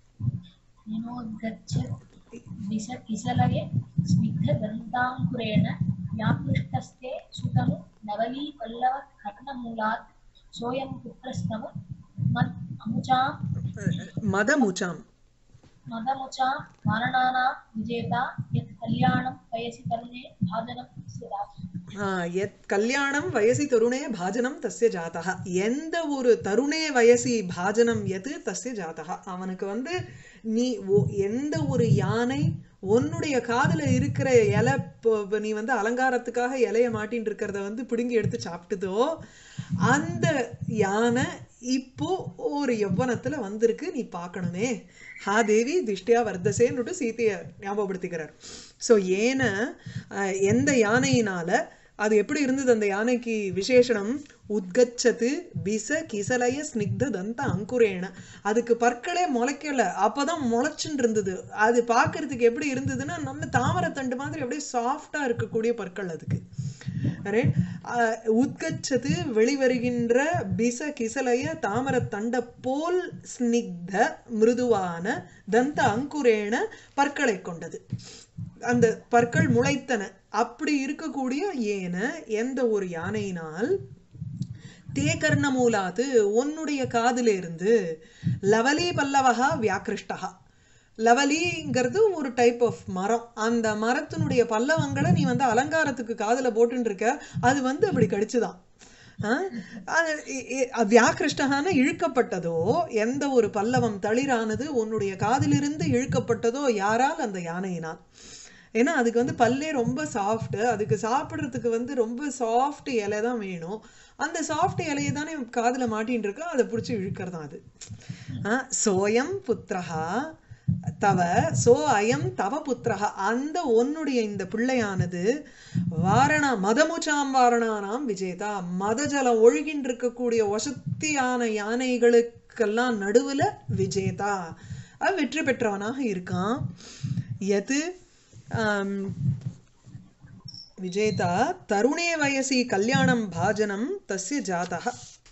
येनोद्गच्छत् विस किसलये स्निग्धदन्ताङ्कुरेण व्यापृष्टस्ते सुतनु नवलीपल्लवकर्णमूलात् सोऽयं पुत्रस्तव मत् अमुचां மதமுச்சாம் मदमुचां वारणानां विजेता यत् कल्याणं वयसि तरुणे भाजनं स्यात् ஆ, எத் கல்யாணம் வயசி தருணே பாஜனம் தஸ்ய ஜாதகா எந்த ஒரு தருணே வயசி பாஜனம் எது தஸ்ய ஜாதகா அவனுக்கு வந்து நீ ஒ- எந்த ஒரு யானை உன்னுடைய காதுல இருக்கிற இலை இப்போ இப்போ நீ வந்து அலங்காரத்துக்காக இலைய மாட்டின்னு இருக்கிறத வந்து பிடுங்கி எடுத்து சாப்பிட்டுதோ அந்த யானை இப்போ ஒரு யௌவனத்துல வந்திருக்கு நீ பார்க்கணுமே ஹா தேவி திஷ்டியா வர்தசேன்னுட்டு சீதையை ஞாபகப்படுத்திக்கிறார் ஸோ ஏன அஹ், எந்த யானையினால அது எப்படி இருந்தது அந்த யானைக்கு விசேஷனம் உத்கச்சது பிச கிசலய ஸ்னிக்த தந்த அங்குரேன அதுக்கு பற்களே முளைக்கல அப்பதான் முளைச்சுன்னு இருந்தது அது பார்க்கறதுக்கு எப்படி இருந்ததுன்னா நம்ம தாமரைத்தண்டு மாதிரி அப்படியே சாஃப்டா இருக்கக்கூடிய பற்கள் அதுக்கு Right? அஹ், உத்கச்சது வெளிவருகின்ற பிச கிசலய தாமரத்தண்ட போல் ஸ்னிக்த மிருதுவான தந்த அங்குரேன பற்களை கொண்டது அந்த பற்கள் முளைத்தன அப்படி இருக்கக்கூடிய ஏன எந்த ஒரு யானையினால் தேகர்ண மூலாத்து உன்னுடைய காதிலிருந்து லவலி பல்லவகா வியாக்கிருஷ்டகா லவலிங்கிறது ஒரு டைப் ஆஃப் மரம் அந்த மரத்தினுடைய பல்லவங்களை நீ வந்து அலங்காரத்துக்கு காதுல போட்டுன்னு இருக்க அது வந்து அப்படி கடிச்சுதான் ஆஹ் அது இ- இ- வியாக்கிருஷ்டகான இழுக்கப்பட்டதோ எந்த ஒரு பல்லவம் தளிரானது உன்னுடைய காதிலிருந்து இழுக்கப்பட்டதோ யாரால் அந்த யானையினால் ஏன்னா அதுக்கு வந்து பல்லே ரொம்ப சாஃப்ட் அதுக்கு சாப்பிடுறதுக்கு வந்து ரொம்ப சாஃப்ட் இலை தான் வேணும் அந்த சாஃப்ட் இலையை தானே காதுல மாட்டின்னு இருக்கா அதை பிடிச்சி இழுக்கிறதான் அது ஆஹ் சோயம் புத்திரஹா தவ சோ அயம் தவ புத்திரஹா அந்த உன்னுடைய இந்த பிள்ளையானது வாரணா மதமுச்சாம் வாரணானாம் விஜேதா மதஜலம் ஒழுகின்னு இருக்கக்கூடிய வசத்தியான யானைகளுக்கெல்லாம் நடுவுல விஜேதா அவன் வெற்றி பெற்றவனாக இருக்கான் எது ஆம், விஜேதா தருணே வயசி கல்யாணம் பாஜனம் தஸ்ய ஜாதः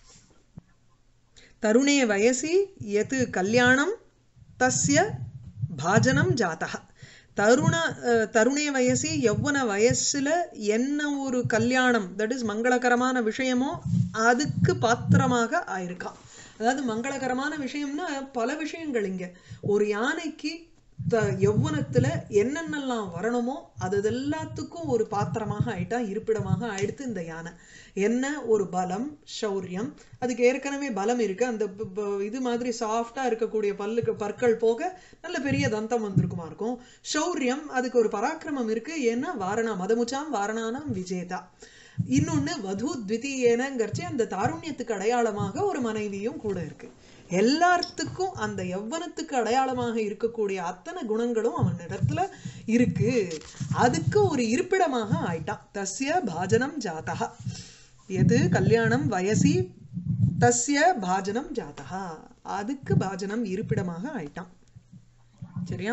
தருணே வயசி எது கல்யாணம் தஸ்ய பாஜனம் ஜாதः தருண அஹ், தருணே வயசி யௌவன வயசுல என்ன ஒரு கல்யாணம் தட் இஸ் மங்களகரமான விஷயமோ அதுக்கு பாத்திரமாக ஆயிருக்கான் அதாவது மங்களகரமான விஷயம்னா பல விஷயங்கள் இங்க ஒரு யானைக்கு த யௌவனத்துல என்னென்னலாம் வரணுமோ அது எல்லாத்துக்கும் ஒரு பாத்திரமாக ஆயிட்டா இருப்பிடமாக ஆயிடுத்து இந்த யானை என்ன ஒரு பலம் சௌரியம் அதுக்கு ஏற்கனவே பலம் இருக்கு அந்த ப- ப- இது மாதிரி சாஃப்டா இருக்கக்கூடிய பல்லுக்கு பற்கள் போக நல்ல பெரிய தந்தம் வந்திருக்குமா இருக்கும் சௌரியம் அதுக்கு ஒரு பராக்கிரமம் இருக்கு ஏன்னா வாரணா மதமுச்சாம் வாரணானாம் விஜேதா இன்னொன்னு வது த்விதீயனங்கிறச்சு அந்த தாருண்யத்துக்கு அடையாளமாக ஒரு மனைவியும் கூட இருக்கு எல்லாத்துக்கும் அந்த யௌவனத்துக்கு அடையாளமாக இருக்கக்கூடிய அத்தனை குணங்களும் அவன் இடத்துல இருக்கு அதுக்கு ஒரு இருப்பிடமாக ஆயிட்டான் தஸ்ய பாஜனம் ஜாதா எது கல்யாணம் வயசி தஸ்ய பாஜனம் ஜாதா அதுக்கு பாஜனம் இருப்பிடமாக ஆயிட்டான் சரியா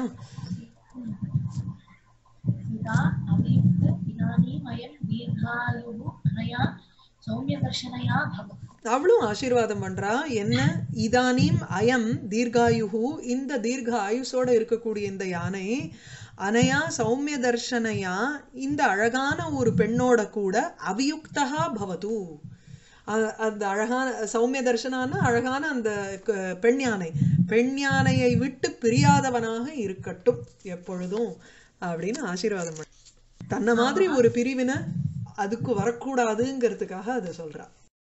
सीता अभियुक्त इदानीम् अयं दीर्घायुः अनया सौम्यदर्शनया भवति அவளும் ஆசீர்வாதம் பண்றா என்ன இதானீம் அயம் தீர்காயுகு இந்த தீர்க்க ஆயுசோட இருக்கக்கூடிய இந்த யானை அனையா சௌமிய தர்ஷனையா இந்த அழகான ஒரு பெண்ணோட கூட அபியுக்தகா பவது அ- அந்த அழகான சௌமிய தர்சனான அழகான அந்த க- பெண் யானை பெண் யானையை விட்டு பிரியாதவனாக இருக்கட்டும் எப்பொழுதும் அப்படின்னு ஆசீர்வாதம் பண்ண தன்னை மாதிரி ஒரு பிரிவினை அதுக்கு வரக்கூடாதுங்கிறதுக்காக அதை சொல்றா